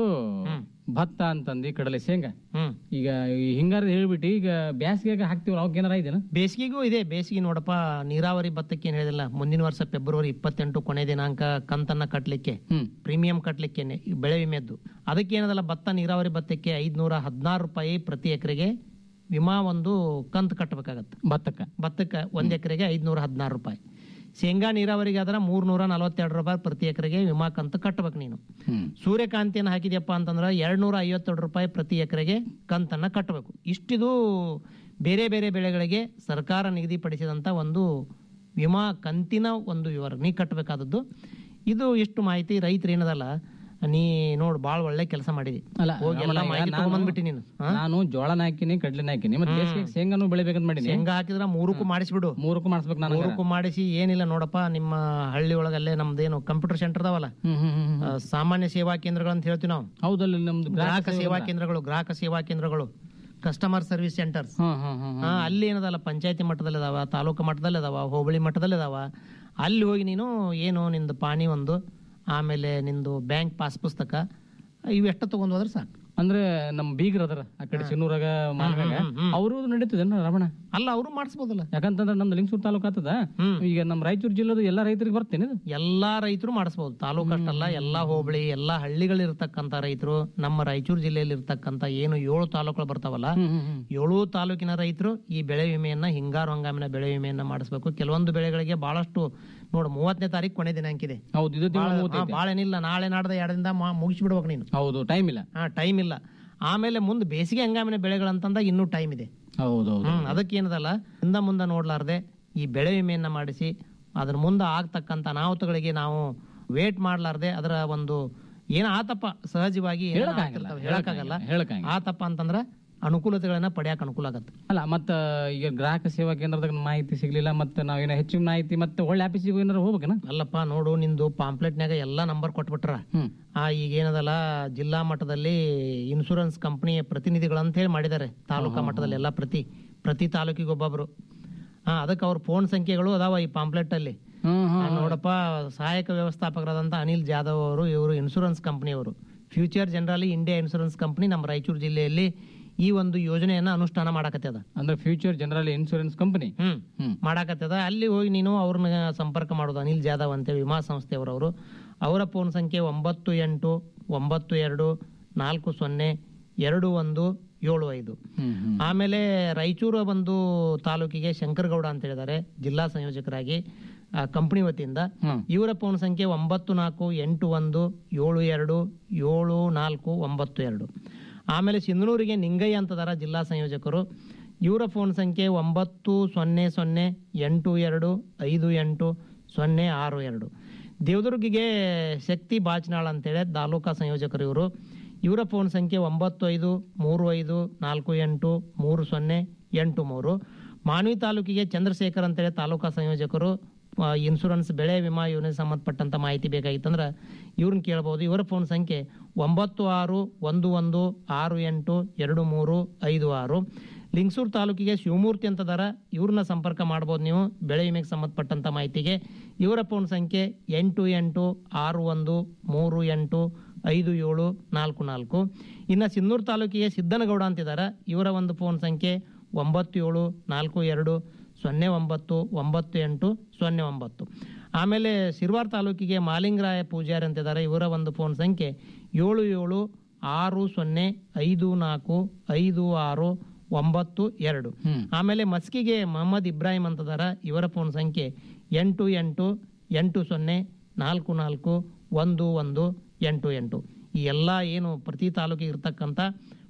ಭತ್ತ ಅಂತಂದು ಕಡಲೆ ಶೇಂಗಾ ಹ್ಮ್ ಈಗ ಈ ಹಿಂಗಾರ ಹೇಳ್ಬಿಟ್ಟು ಈಗ ಬ್ಯಾಸಿಗೆ ಹಾಕ್ತಿವಲ್ಲ ಅವಕ್ಕೆ ಏನಾರ ಇದೆನಾ ಬೇಸಿಗೆಗೂ ಇದೆ ಬೇಸಿಗೆ ನೋಡಪ್ಪ ನೀರಾವರಿ ಭತ್ತಕ್ಕೆ ಏನ್ ಹೇಳಿದಿಲ್ಲ ಮುಂದಿನ ವರ್ಷ ಫೆಬ್ರವರಿ ಇಪ್ಪತ್ತೆಂಟು ಕೊನೆ ದಿನಾಂಕ ಕಂತನ್ನ ಕಟ್ಲಿಕ್ಕೆ ಪ್ರೀಮಿಯಂ ಕಟ್ಲಿಕ್ಕೆ ಬೆಳೆ ವಿಮೆದ್ದು ಅದಕ್ಕೆ ಏನದಲ್ಲ ಭತ್ತ ನೀರಾವರಿ ಭತ್ತಕ್ಕೆ ಐದ್ನೂರ ಹದಿನಾರು ರೂಪಾಯಿ ಪ್ರತಿ ಎಕರೆಗೆ ವಿಮಾ ಒಂದು ಕಂತು ಕಟ್ಟಬೇಕಾಗತ್ತೆ ಭತ್ತಕ್ಕ ಭತ್ತಕ್ಕೆ ಒಂದ್ ಎಕರೆಗೆ ಐದ್ನೂರ ಹದಿನಾರು ರೂಪಾಯಿ ಶೇಂಗಾ ನೀರಾವರಿಗೆ ಆದ್ರೆ ಮೂರ್ನೂರ ನಲವತ್ತೆರಡು ರೂಪಾಯಿ ಪ್ರತಿ ಎಕರೆಗೆ ವಿಮಾ ಕಂತು ಕಟ್ಟಬೇಕು ನೀನು ಸೂರ್ಯಕಾಂತಿಯನ್ನು ಹಾಕಿದ್ಯಪ್ಪ ಅಂತಂದ್ರೆ ಎರಡ್ನೂರ ಐವತ್ತೆರಡು ರೂಪಾಯಿ ಪ್ರತಿ ಎಕರೆಗೆ ಕಂತನ್ನ ಕಟ್ಟಬೇಕು ಇಷ್ಟಿದು ಬೇರೆ ಬೇರೆ ಬೆಳೆಗಳಿಗೆ ಸರ್ಕಾರ ನಿಗದಿಪಡಿಸಿದಂತ ಒಂದು ವಿಮಾ ಕಂತಿನ ಒಂದು ವಿವರ ನೀ ಕಟ್ಟಬೇಕಾದದ್ದು ಇದು ಇಷ್ಟು ಮಾಹಿತಿ ರೈತರು ಏನದಲ್ಲ ನೀ ನೋಡು ಬಾಳ್ ಒಳ್ಳೆ ಕೆಲಸ ಮಾಡಿದಿ ಅಲ್ಲ ಹೋಗಿ ಎಲ್ಲ ರಮಣ, ಮಾಹಿತಿ ನಾನು- ತಗೊಂಡ್ಬಿಟ್ಟಿ ನೀನು ಹಾ? ನಾನು ಜೋಳನ ಹಾಕಿನಿ ಕಡ್ಲಿನ ಹಾಕಿನಿ ಮತ್ತೆ ಹ್ಮ್. ಬೇಸಿಗೆ ಶೇಂಗಾನು ಬೆಳಿಬೇಕಂತ ಮಾಡೀನಿ ಶೇಂಗಾ ಹಾಕಿದ್ರ ಮೂರಕ್ಕೂ ಮಾಡಿಸ್ಬಿಡು ಮೂರಕ್ಕೂ ಮಾಡಿಸ್ಬೇಕು ನಾನು ಮೂರಕ್ಕೂ ಮಾಡಿಸಿ ಏನಿಲ್ಲ ನೋಡಪ್ಪ ನಿಮ್ಮ ಹಳ್ಳಿ ಒಳಗಲ್ಲೇ ನಮ್ದೇನು ಕಂಪ್ಯೂಟರ್ ಸೆಂಟರ್ ಅದಾವಲ್ಲ ಆ, ಸಾಮಾನ್ಯ ಸೇವಾ ಕೇಂದ್ರಗಳು ಅಂತ ಹೇಳ್ತೀವಿ ನಾವು ಹೌದಲ್ಲಿ ನಮ್ದು ಗ್ರಾಹಕ ಸೇವಾ ಕೇಂದ್ರಗಳು ಗ್ರಾಹಕ ಸೇವಾ ಕೇಂದ್ರಗಳು ಕಸ್ಟಮರ್ ಸರ್ವಿಸ್ ಸೆಂಟರ್ಸ್ ಅಲ್ಲಿ ಏನದಲ್ಲ ಪಂಚಾಯತಿ ಮಟ್ಟದಲ್ಲಿ ಅದಾವ ತಾಲೂಕು ಮಟ್ಟದಲ್ಲಿ ಅದಾವ ಹೋಬಳಿ ಮಟ್ಟದಲ್ಲಿ ಅದಾವ ಅಲ್ಲಿ ಹೋಗಿ ನೀನು ಏನು ನಿಂದು ಪಾಣಿ ಒಂದು ಆಮೇಲೆ ನಿಂದು ಬ್ಯಾಂಕ್ ಪಾಸ್ ಪುಸ್ತಕ ಇವೆಷ್ಟ ತಗೊಂಡ್ ಹೋದ್ರೆ ಸಾಕು ಅಂದ್ರೆ ನಮ್ ಬೀಗ್ರ ಅದರ ಆ ಕಡೆ ಚಿನ್ನೂರಾಗ ಮಾರ್ಗಾಗ ಅವರು ನಡೀತದೇನ ರಮಣ ಅಲ್ಲ ಅವರು ಮಾಡಿಸ್ಬೋದಲ್ಲ ಯಾಕಂತಂದ್ರೆ ನಮ್ದು ಲಿಂಗಸೂರ್ ತಾಲೂಕು ಆತದ ಈಗ ನಮ್ ರಾಯಚೂರು ಜಿಲ್ಲೆದು ಎಲ್ಲಾ ರೈತರಿಗೆ ಬರ್ತೇನೆ ಇದು ಎಲ್ಲಾ ರೈತರು ಮಾಡಿಸ್ಬೋದು ತಾಲೂಕು ಅಷ್ಟಲ್ಲ ಎಲ್ಲಾ ಹೋಬಳಿ ಎಲ್ಲಾ ಹಳ್ಳಿಗಳಿರ್ತಕ್ಕಂತ ರೈತರು ನಮ್ಮ ರಾಯಚೂರು ಜಿಲ್ಲೆಯಲ್ಲಿ ಇರ್ತಕ್ಕಂತ ಏನು ಏಳು ತಾಲೂಕುಗಳು ಬರ್ತಾವಲ್ಲ ಏಳು ತಾಲೂಕಿನ ರೈತರು ಈ ಬೆಳೆ ವಿಮೆಯನ್ನ ಹಿಂಗಾರು ಹಂಗಾಮಿನ ಬೆಳೆ ವಿಮೆಯನ್ನ ಮಾಡಿಸ್ಬೇಕು ಕೆಲವೊಂದು ಬೆಳೆಗಳಿಗೆ ಬಹಳಷ್ಟು ನೋಡು ಮೂವತ್ತನೇ ತಾರೀಕು ಕೊನೆ ದಿನಾಂಕ ಇದೆ ಹೌದು ಇದು ತಿಂಗಳ ಮೂವತ್ತೈದು. ಭಾಳ ಏನಿಲ್ಲ ನಾಳೆ ನಾಡ್ದ ಎರಡರಿಂದ ಮುಗಿಸ್ಬಿಡ್ಬೇಕು ನೀನು ಹೌದು ಟೈಮ್ ಇಲ್ಲ ಹಾ ಟೈಮ್ ಇಲ್ಲ ಆಮೇಲೆ ಮುಂದೆ ಬೇಸಿಗೆ ಹಂಗಾಮಿನ ಬೆಳೆಗಳಂತಂದಾಗ ಇನ್ನೂ ಟೈಮ್ ಇದೆ ಹೌದೌದು ಹ್ಮ್ ಅದಕ್ಕೆ ಏನದಲ್ಲ ಹಿಂದ ಮುಂದೆ ನೋಡ್ಲಾರ್ದೆ ಈ ಬೆಳೆ ವಿಮೆಯನ್ನ ಮಾಡಿಸಿ ಅದ್ರ ಮುಂದೆ ಆಗ್ತಕ್ಕಂತ ಅನಾಹುತಗಳಿಗೆ ನಾವು ವೇಟ್ ಮಾಡ್ಲಾರ್ದೆ ಅದರ ಒಂದು ಏನ ಆತಪ್ಪ ಸಹಜವಾಗಿ ಏನೇನೋ ಹೇಳಕ್ಕಾಗಲ್ಲ, ಆಗ್ತಿರ್ತಾವೆ, ಹೇಳಕ್ಕಾಗಲ್ಲ ಹೇಳಕ್ಕಾಗಲ್ಲ. ಆತಪ್ಪ ಅಂತಂದ್ರ ಅನುಕೂಲತೆಗಳನ್ನ ಪಡೆಯಕ್ ಅನುಕೂಲ ಆಗತ್ತೆ ಅಲ್ಲ ಮತ್ತ ಈಗ ಗ್ರಾಹಕ ಸೇವಾ ಕೇಂದ್ರದಾಗ ಮಾಹಿತಿ ಸಿಗ್ಲಿಲ್ಲ ಮತ್ತೆ ನಾವೇನ ಹೆಚ್ಚಿನ ಮಾಹಿತಿ ಮತ್ತೆ ಒಳ್ಳೆ ಆಫೀಸಿಗೆ ಏನಾರ ಹೋಗ್ಬೇಕನ ಅಲ್ಲಪ್ಪ ನೋಡು ನಿಂದು ಪಾಂಪ್ಲೆಟ್ನಾಗ ಎಲ್ಲಾ ನಂಬರ್ ಕೊಟ್ಬಿಟ್ರ ಆ ಈಗ ಏನದಲ್ಲ ಜಿಲ್ಲಾ ಮಟ್ಟದಲ್ಲಿ ಇನ್ಶೂರೆನ್ಸ್ ಕಂಪನಿ ಪ್ರತಿನಿಧಿಗಳು ಅಂತ ಹೇಳಿ ಮಾಡಿದ್ದಾರೆ ತಾಲೂಕಾ ಮಟ್ಟದಲ್ಲಿ ಎಲ್ಲ ಪ್ರತಿ ಪ್ರತಿ ತಾಲೂಕಿಗೆ ಒಬ್ಬೊಬ್ರು ಹಾ ಅದಕ್ಕೆ ಅವ್ರ ಫೋನ್ ಸಂಖ್ಯೆಗಳು ಅದಾವ ಈ ಪಾಂಪ್ಲೆಟ್ ಅಲ್ಲಿ ಆ, ನೋಡಪ್ಪ ಸಹಾಯಕ ವ್ಯವಸ್ಥಾಪಕರಾದಂತ ಅನಿಲ್ ಜಾಧವ್ ಅವರು ಇವರು ಇನ್ಶೂರೆನ್ಸ್ ಕಂಪನಿಯವರು Future Generali India insurance company ನಮ್ಮ ರಾಯಚೂರು ಜಿಲ್ಲೆಯಲ್ಲಿ ಈ ಒಂದು ಯೋಜನೆಯನ್ನ ಅನುಷ್ಠಾನ ಮಾಡಕತ್ತದ ಅಂದ್ರೆ ಫ್ಯೂಚರ್ ಜನರಲ್ ಇನ್ಶೂರೆನ್ಸ್ ಕಂಪನಿ ಹ್ಮ್ ಮಾಡಾಕತ್ತದ ಅಲ್ಲಿ ಹೋಗಿ ನೀನು ಅವ್ರನ್ನ ಸಂಪರ್ಕ ಮಾಡೋದು ಅನಿಲ್ ಜಾಧವ್ ಅಂತೇಳಿ ವಿಮಾ ಸಂಸ್ಥೆಯವರವರು ಅವರ ಫೋನ್ ಸಂಖ್ಯೆ ಒಂಬತ್ತು ಎಂಟು ಒಂಬತ್ತು ಎರಡು ನಾಲ್ಕು ಸೊನ್ನೆ ಎರಡು ಒಂದು ಏಳು ಐದು ಆಮೇಲೆ ರಾಯಚೂರು ಒಂದು ತಾಲೂಕಿಗೆ ಶಂಕರಗೌಡ ಅಂತ ಹೇಳಿದ್ದಾರೆ ಜಿಲ್ಲಾ ಸಂಯೋಜಕರಾಗಿ ಕಂಪನಿ ವತಿಯಿಂದ ಇವರ ಫೋನ್ ಸಂಖ್ಯೆ ಒಂಬತ್ತು ನಾಲ್ಕು ಎಂಟು ಒಂದು ಏಳು ಎರಡು ಏಳು ನಾಲ್ಕು ಒಂಬತ್ತು ಎರಡು ಆಮೇಲೆ ಸಿಂಧನೂರಿಗೆ ನಿಂಗಯ್ಯ ಅಂತದಾರ ಜಿಲ್ಲಾ ಸಂಯೋಜಕರು ಇವರ ಫೋನ್ ಸಂಖ್ಯೆ ಒಂಬತ್ತು ಸೊನ್ನೆ ಸೊನ್ನೆ ಎಂಟು ಎರಡು ಐದು ಎಂಟು ಸೊನ್ನೆ ಆರು ಎರಡು ದೇವದುರ್ಗಿಗೆ ಶಕ್ತಿ ಬಾಚ್ನಾಳ್ ಅಂತೇಳಿ ತಾಲೂಕಾ ಸಂಯೋಜಕರು ಇವರು ಇವರ ಫೋನ್ ಸಂಖ್ಯೆ ಒಂಬತ್ತು ಐದು ಮೂರು ಐದು ನಾಲ್ಕು ಎಂಟು ಮೂರು ಸೊನ್ನೆ ಎಂಟು ಮೂರು ಮಾನ್ವಿ ತಾಲೂಕಿಗೆ ಚಂದ್ರಶೇಖರ್ ಅಂತೇಳಿ ತಾಲೂಕಾ ಸಂಯೋಜಕರು ಆ, ಇನ್ಶೂರೆನ್ಸ್ ಬೆಳೆ ವಿಮಾ ಯೋಜನೆ ಸಂಬಂಧಪಟ್ಟಂತ ಮಾಹಿತಿ ಬೇಕಾಗಿತ್ತಂದ್ರೆ ಇವ್ರನ್ನ ಕೇಳ್ಬೋದು ಇವರ ಫೋನ್ ಸಂಖ್ಯೆ ಒಂಬತ್ತು ಆರು ಒಂದು ಒಂದು ಆರು ಎಂಟು ಎರಡು ಮೂರು ಐದು ಆರು ಲಿಂಗಸೂರು ತಾಲೂಕಿಗೆ ಶಿವಮೂರ್ತಿ ಅಂತದಾರ ಇವ್ರನ್ನ ಸಂಪರ್ಕ ಮಾಡ್ಬೋದು ನೀವು ಬೆಳೆ ವಿಮೆಗೆ ಸಂಬಂಧಪಟ್ಟಂತ ಮಾಹಿತಿಗೆ ಇವರ ಫೋನ್ ಸಂಖ್ಯೆ ಎಂಟು ಎಂಟು ಆರು ಒಂದು ಮೂರು ಎಂಟು ಐದು ಏಳು ನಾಲ್ಕು ನಾಲ್ಕು ಇನ್ನು ಸಿನ್ನೂರು ತಾಲೂಕಿಗೆ ಸಿದ್ದನಗೌಡ ಅಂತಿದಾರ ಇವರ ಒಂದು ಫೋನ್ ಸಂಖ್ಯೆ ಒಂಬತ್ತು ಏಳು ನಾಲ್ಕು ಎರಡು ಸೊನ್ನೆ ಒಂಬತ್ತು ಒಂಬತ್ತು ಎಂಟು ಸೊನ್ನೆ ಒಂಬತ್ತು ಆಮೇಲೆ ಸಿರ್ವಾರ್ ತಾಲೂಕಿಗೆ ಮಾಲಿಂಗರಾಯ ಪೂಜಾರಿ ಅಂತಿದ್ದಾರೆ ಇವರ ಒಂದು ಫೋನ್ ಸಂಖ್ಯೆ ಏಳು ಏಳು ಆರು ಸೊನ್ನೆ ಐದು ನಾಲ್ಕು ಐದು ಆರು ಒಂಬತ್ತು ಎರಡು ಆಮೇಲೆ ಮಸ್ಕಿಗೆ ಮೊಹಮ್ಮದ್ ಇಬ್ರಾಹಿಂ ಅಂತದಾರ ಇವರ ಫೋನ್ ಸಂಖ್ಯೆ ಎಂಟು ಎಂಟು ಎಂಟು ಸೊನ್ನೆ ನಾಲ್ಕು ನಾಲ್ಕು ಒಂದು ಒಂದು ಎಂಟು ಎಂಟು ಈ ಎಲ್ಲ ಏನು ಪ್ರತಿ ತಾಲೂಕಿಗೆ ಇರ್ತಕ್ಕಂಥ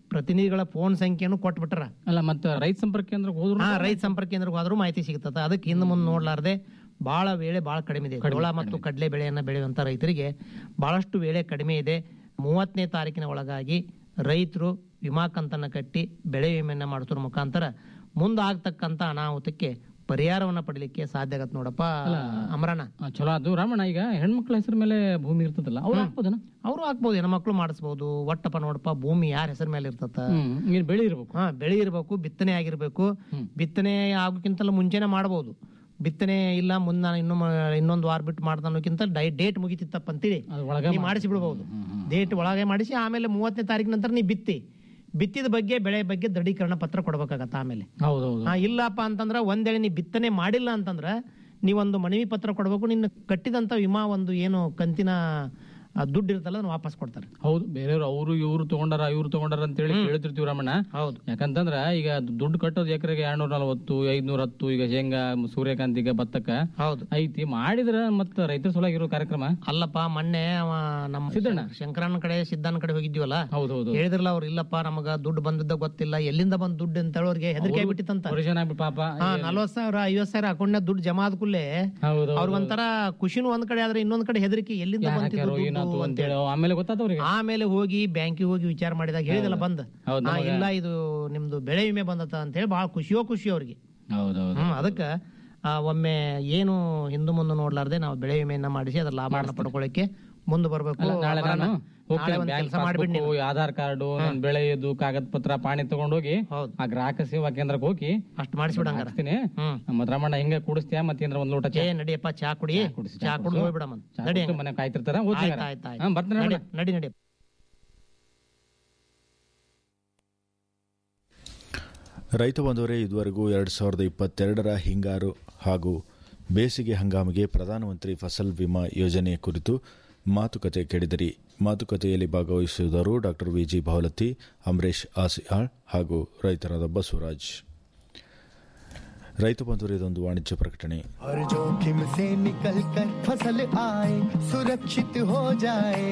ಪ್ರತಿನಿಧಿಗಳ ಫೋನ್ ಸಂಖ್ಯೆನು ಕೊಟ್ಬಿಟ್ರ ಅಲ್ಲ ಮತ್ತೆ ರೈತ ಸಂಪರ್ಕ ಕೇಂದ್ರಕ್ಕೆ ಹೋದ್ರು ಹಾ ರೈತ ಸಂಪರ್ಕ ಕೇಂದ್ರಕ್ಕೆ ಹೋದ್ರೂ ಮಾಹಿತಿ ಸಿಗ್ತದ ಅದಕ್ಕೆ ಹಿಂದೆ ಮುಂದೆ ನೋಡ್ಲಾರ್ದೆ ಬಹಳ ವೇಳೆ ಬಹಳ ಕಡಿಮೆ ಇದೆ ಜೋಳ ಮತ್ತು ಕಡಲೆ ಬೆಳೆಯನ್ನ ಬೆಳೆಯುವಂತ ರೈತರಿಗೆ ಬಹಳಷ್ಟು ವೇಳೆ ಕಡಿಮೆ ಇದೆ ಮೂವತ್ತನೇ ತಾರೀಕಿನ ಒಳಗಾಗಿ ರೈತರು ವಿಮಾ ಕಂತನ್ನ ಕಟ್ಟಿ ಬೆಳೆ ವಿಮೆಯನ್ನ ಮಾಡಿಸೋದ್ರ ಮುಖಾಂತರ ಮುಂದಾಗ್ತಕ್ಕಂತ ಅನಾಹುತಕ್ಕೆ ಪರಿಹಾರವನ್ನ ಪಡಿಲಿಕ್ಕೆ ಸಾಧ್ಯ ಆಗತ್ತೆ ನೋಡಪ್ಪ ಅಮರಣ್ಣ ಆ, ಚಲೋ ಅದು ರಾಮಣ್ಣ ಈಗ ಹೆಣ್ಮಕ್ಳ ಹೆಸರು ಮೇಲೆ ಭೂಮಿ ಇರ್ತದಲ್ಲ ಅವ್ರು ಹಾಕ್ಬೋದನ ಅವರು ಹಾಕ್ಬೋದು ಹೆಣ್ಮಕ್ಳು ಮಾಡಿಸ್ಬೋದು ಒಟ್ಟಪ್ಪ ನೋಡಪ್ಪ ಭೂಮಿ ಯಾರ ಹೆಸರ ಮೇಲೆ ಇರ್ತತ ಹ್ಮ್ ಈಗ ಬೆಳೆ ಇರ್ಬೇಕು ಹಾ ಬೆಳೆ ಇರಬೇಕು ಬಿತ್ತನೆ ಆಗಿರ್ಬೇಕು ಬಿತ್ತನೆ ಆಗೋಕ್ಕಿಂತಲೂ ಮುಂಚೆನೆ ಮಾಡ್ಬೋದು ಬಿತ್ತನೆ ಇಲ್ಲ ಮುಂದೆ ನಾನು ಇನ್ನೂ ಮ- ಇನ್ನೊಂದು ವಾರ ಬಿಟ್ಟು ಮಾಡ್ದ ಅನ್ನೋಕ್ಕಿಂತ ಡೈ ಡೇಟ್ ಮುಗಿತಿತ್ತಪ್ಪ ಅಂತೀರಿ ನೀ ಮಾಡಿಸಿ ಬಿಡ್ಬೋದು ಡೇಟ್ ಒಳಗೆ ಮಾಡಿಸಿ ಆಮೇಲೆ ಮೂವತ್ತನೇ ತಾರೀಕು ನಂತರ ನೀ ಬಿತ್ತಿ ಬಿತ್ತಿದ ಬಗ್ಗೆ ಬೆಳೆ ಬಗ್ಗೆ ದೃಢೀಕರಣ ಪತ್ರ ಕೊಡ್ಬೇಕಾಗತ್ತ ಆಮೇಲೆ ಹೌದೌದು ಹಾ ಇಲ್ಲಪ್ಪ ಅಂತಂದ್ರ ಒಂದೇಳೆ ನೀ ಬಿತ್ತನೆ ಮಾಡಿಲ್ಲ ಅಂತಂದ್ರ ನೀವೊಂದು ಮನವಿ ಪತ್ರ ಕೊಡ್ಬೇಕು ನಿನ್ನ ಕಟ್ಟಿದಂತ ವಿಮಾ ಒಂದು ಏನು ಕಂತಿನ ಆ, ದುಡ್ಡು ಇರ್ತಲ್ಲ ಅದನ್ನ ವಾಪಸ್ ಕೊಡ್ತಾರೆ ಹೌದು ಬೇರೆಯವ್ರು ಅವರು ಇವ್ರು ತಗೊಂಡಾರ ಇವ್ರು ತಗೊಂಡಾರ ಅಂತ ಹೇಳಿ ಕೇಳ್ತಿರ್ತೀವಿ ರಾಮಣ್ಣ ಹೌದು ಯಾಕಂತಂದ್ರ ಈಗ ಅದು ದುಡ್ಡು ಕಟ್ಟೋದು ಎಕರೆಗೆ ಎರಡ್ನೂರ ನಲವತ್ತು ಐದ್ನೂರ ಹತ್ತು ಈಗ ಶೇಂಗಾ ಸೂರ್ಯಕಾಂತಿಗೆ ಭತ್ತಕ್ಕ ಹೌದು ಐತಿ ಮಾಡಿದ್ರ ಮತ್ತ ರೈತರ ಸಲುವಾಗಿ ಇರೋ ಕಾರ್ಯಕ್ರಮ ಅಲ್ಲಪ್ಪ ಮೊನ್ನೆ ಅವ ನಮ್ಮ ಸಿದ್ದಣ್ಣ ಶಂಕರನ ಕಡೆ ಸಿದ್ದನ ಕಡೆ ಹೋಗಿದ್ವಲ್ಲ ಹೌದೌದು ಹೇಳಿದ್ರಲ್ಲ ಅವ್ರು ಇಲ್ಲಪ್ಪ ನಮಗ ದುಡ್ಡು ಬಂದಿದ್ದ ಗೊತ್ತಿಲ್ಲ ಎಲ್ಲಿಂದ ಬಂದ್ ದುಡ್ಡು ಅಂತ ಹೇಳೋರಿಗೆ ಹೆದರಿಕೆ ಆಗ್ಬಿಟ್ಟಿತ್ತಂತ ಪರಿಶಾನ ಆಗ್ಬಿಟ್ಟು ಪಾಪ ಹಾ ನಲ್ವತ್ ಸಾವಿರ ಐವತ್ ಸಾವಿರ ಅಕೌಂಟ್ ದುಡ್ಡು ಜಮಾ ಆದ ಕೂಡಲೇ ಹೌದು ಅವ್ರಿಗೊಂಥರ ಖುಷಿನೂ ಒಂದ್ ಕಡೆ ಆದ್ರೆ ಇನ್ನೊಂದ್ ಕಡೆ ಹೆದರಿಕೆ ಎಲ್ಲಿಂದ ಯಾರ್ ಬಂತಿದ್ದು ಹಾಕ್ಯಾರೋ, ದುಡ್ಡು ಏನಾತು ಅಂತ ಅಂತೇಳಿ ಆಮೇಲೆ ಗೊತ್ತಾತವ್ರಿಗೆ ಆಮೇಲೆ ಹೋಗಿ ಬ್ಯಾಂಕಿಗೆ ಹೋಗಿ ವಿಚಾರ ಮಾಡಿದಾಗ ಹೇಳಿದಲ್ಲ ಬಂದ್ ಹೌದು, ಹಾ, ನಮಗ- ಇಲ್ಲ ಇದು ನಿಮ್ದು ಬೆಳೆ ವಿಮೆ ಬಂದತ ಅಂತ ಹೇಳಿ ಬಹಳ ಖುಷಿಯೋ ಖುಷಿ ಅವ್ರಿಗೆ ಹೌದೌದು ಹ್ಮ್ ಅದಕ್ಕ ಆ, ಒಮ್ಮೆ ಏನು ಹಿಂದು ಮುಂದೆ ನೋಡ್ಲಾರ್ದೆ ನಾವು ಬೆಳೆ ವಿಮೆಯನ್ನ ಮಾಡಿಸಿ ಅದ್ರ ಲಾಭವನ್ನ ಪಡ್ಕೊಳ್ಳಿಕ್ಕೆ ಮುಂದೆ ಬರ್ಬೇಕು ಅಲ್ಲ, ನಾಳೆ ಅಮರಣ್ಣ, ನಾನು ನಾಳೆ ಹೋಗ್ತೇನೆ ಒಂದ್ ಬ್ಯಾಂಕ್ ಕೆಲಸ ಮಾಡ್ಬಿಡಿ ನೀನು. ಆಧಾರ್ ಕಾರ್ಡು ನನ್ ಬೆಳೆಯದು ಕಾಗದ ಪತ್ರ ಪಾಣಿ ತಗೊಂಡೋಗಿ ಆ ಗ್ರಾಹಕ ಸೇವಾ ಕೇಂದ್ರಕ್ಕೆ ಹೋಗಿ ಅಷ್ಟ್ ಮಾಡಿಸ್ಬಿಡ ಹಂಗಾರ. ಹಾಕ್ತೀನಿ ಮತ್ ರಮಣ್ಣ ಹಿಂಗ ಕುಡಿಸ್ತೀಯ ಮತ್ತೇನ್ರ ಒಂದ್ ಲೋಟ ಏ ನಡಿಯಪ್ಪ ಚಾ ಕುಡಿ ಚಾ ಕುಡಿದು ಹೋಗ್ಬಿಡಮ್ಮ ನಡಿ ಹಂಗಾರ. ಮನೆ ಕಾಯ್ತಿರ್ತಾರ ಆಯ್ತ್ ಓದ್ತೀನಿ ಆಯ್ತ್ ಆಯ್ತ್. ಹಾ, ಬರ್ತೀನಿ ನಡಿ ರಮಣ. ನಡಿ ನಡಿ ರೈತ ಬಂಧುವರೇ ಇದುವರೆಗೂ ಎರಡು ಸಾವಿರದ ಇಪ್ಪತ್ತೆರಡರ ಹಿಂಗಾರು ಹಾಗೂ ಬೇಸಿಗೆ ಹಂಗಾಮಿಗೆ ಪ್ರಧಾನಮಂತ್ರಿ ಫಸಲ್ ವಿಮಾ ಯೋಜನೆ ಕುರಿತು ಮಾತುಕತೆ ಕೇಳಿದಿರಿ ಮಾತುಕತೆಯಲ್ಲಿ ಭಾಗವಹಿಸಿದವರು ಡಾಕ್ಟರ್ ವಿಜಿ ಭಾವಲತ್ತಿ ಅಂಬರೀಶ್ ಆಸಿಯಾಳ್ ಹಾಗೂ ರೈತರಾದ ಬಸವರಾಜ್ ರೈತ ಬಂಧುವರೇ ಇದೊಂದು ವಾಣಿಜ್ಯ ಪ್ರಕಟಣೆ हर जोखिम से निकल कर फसल आए सुरक्षित हो जाए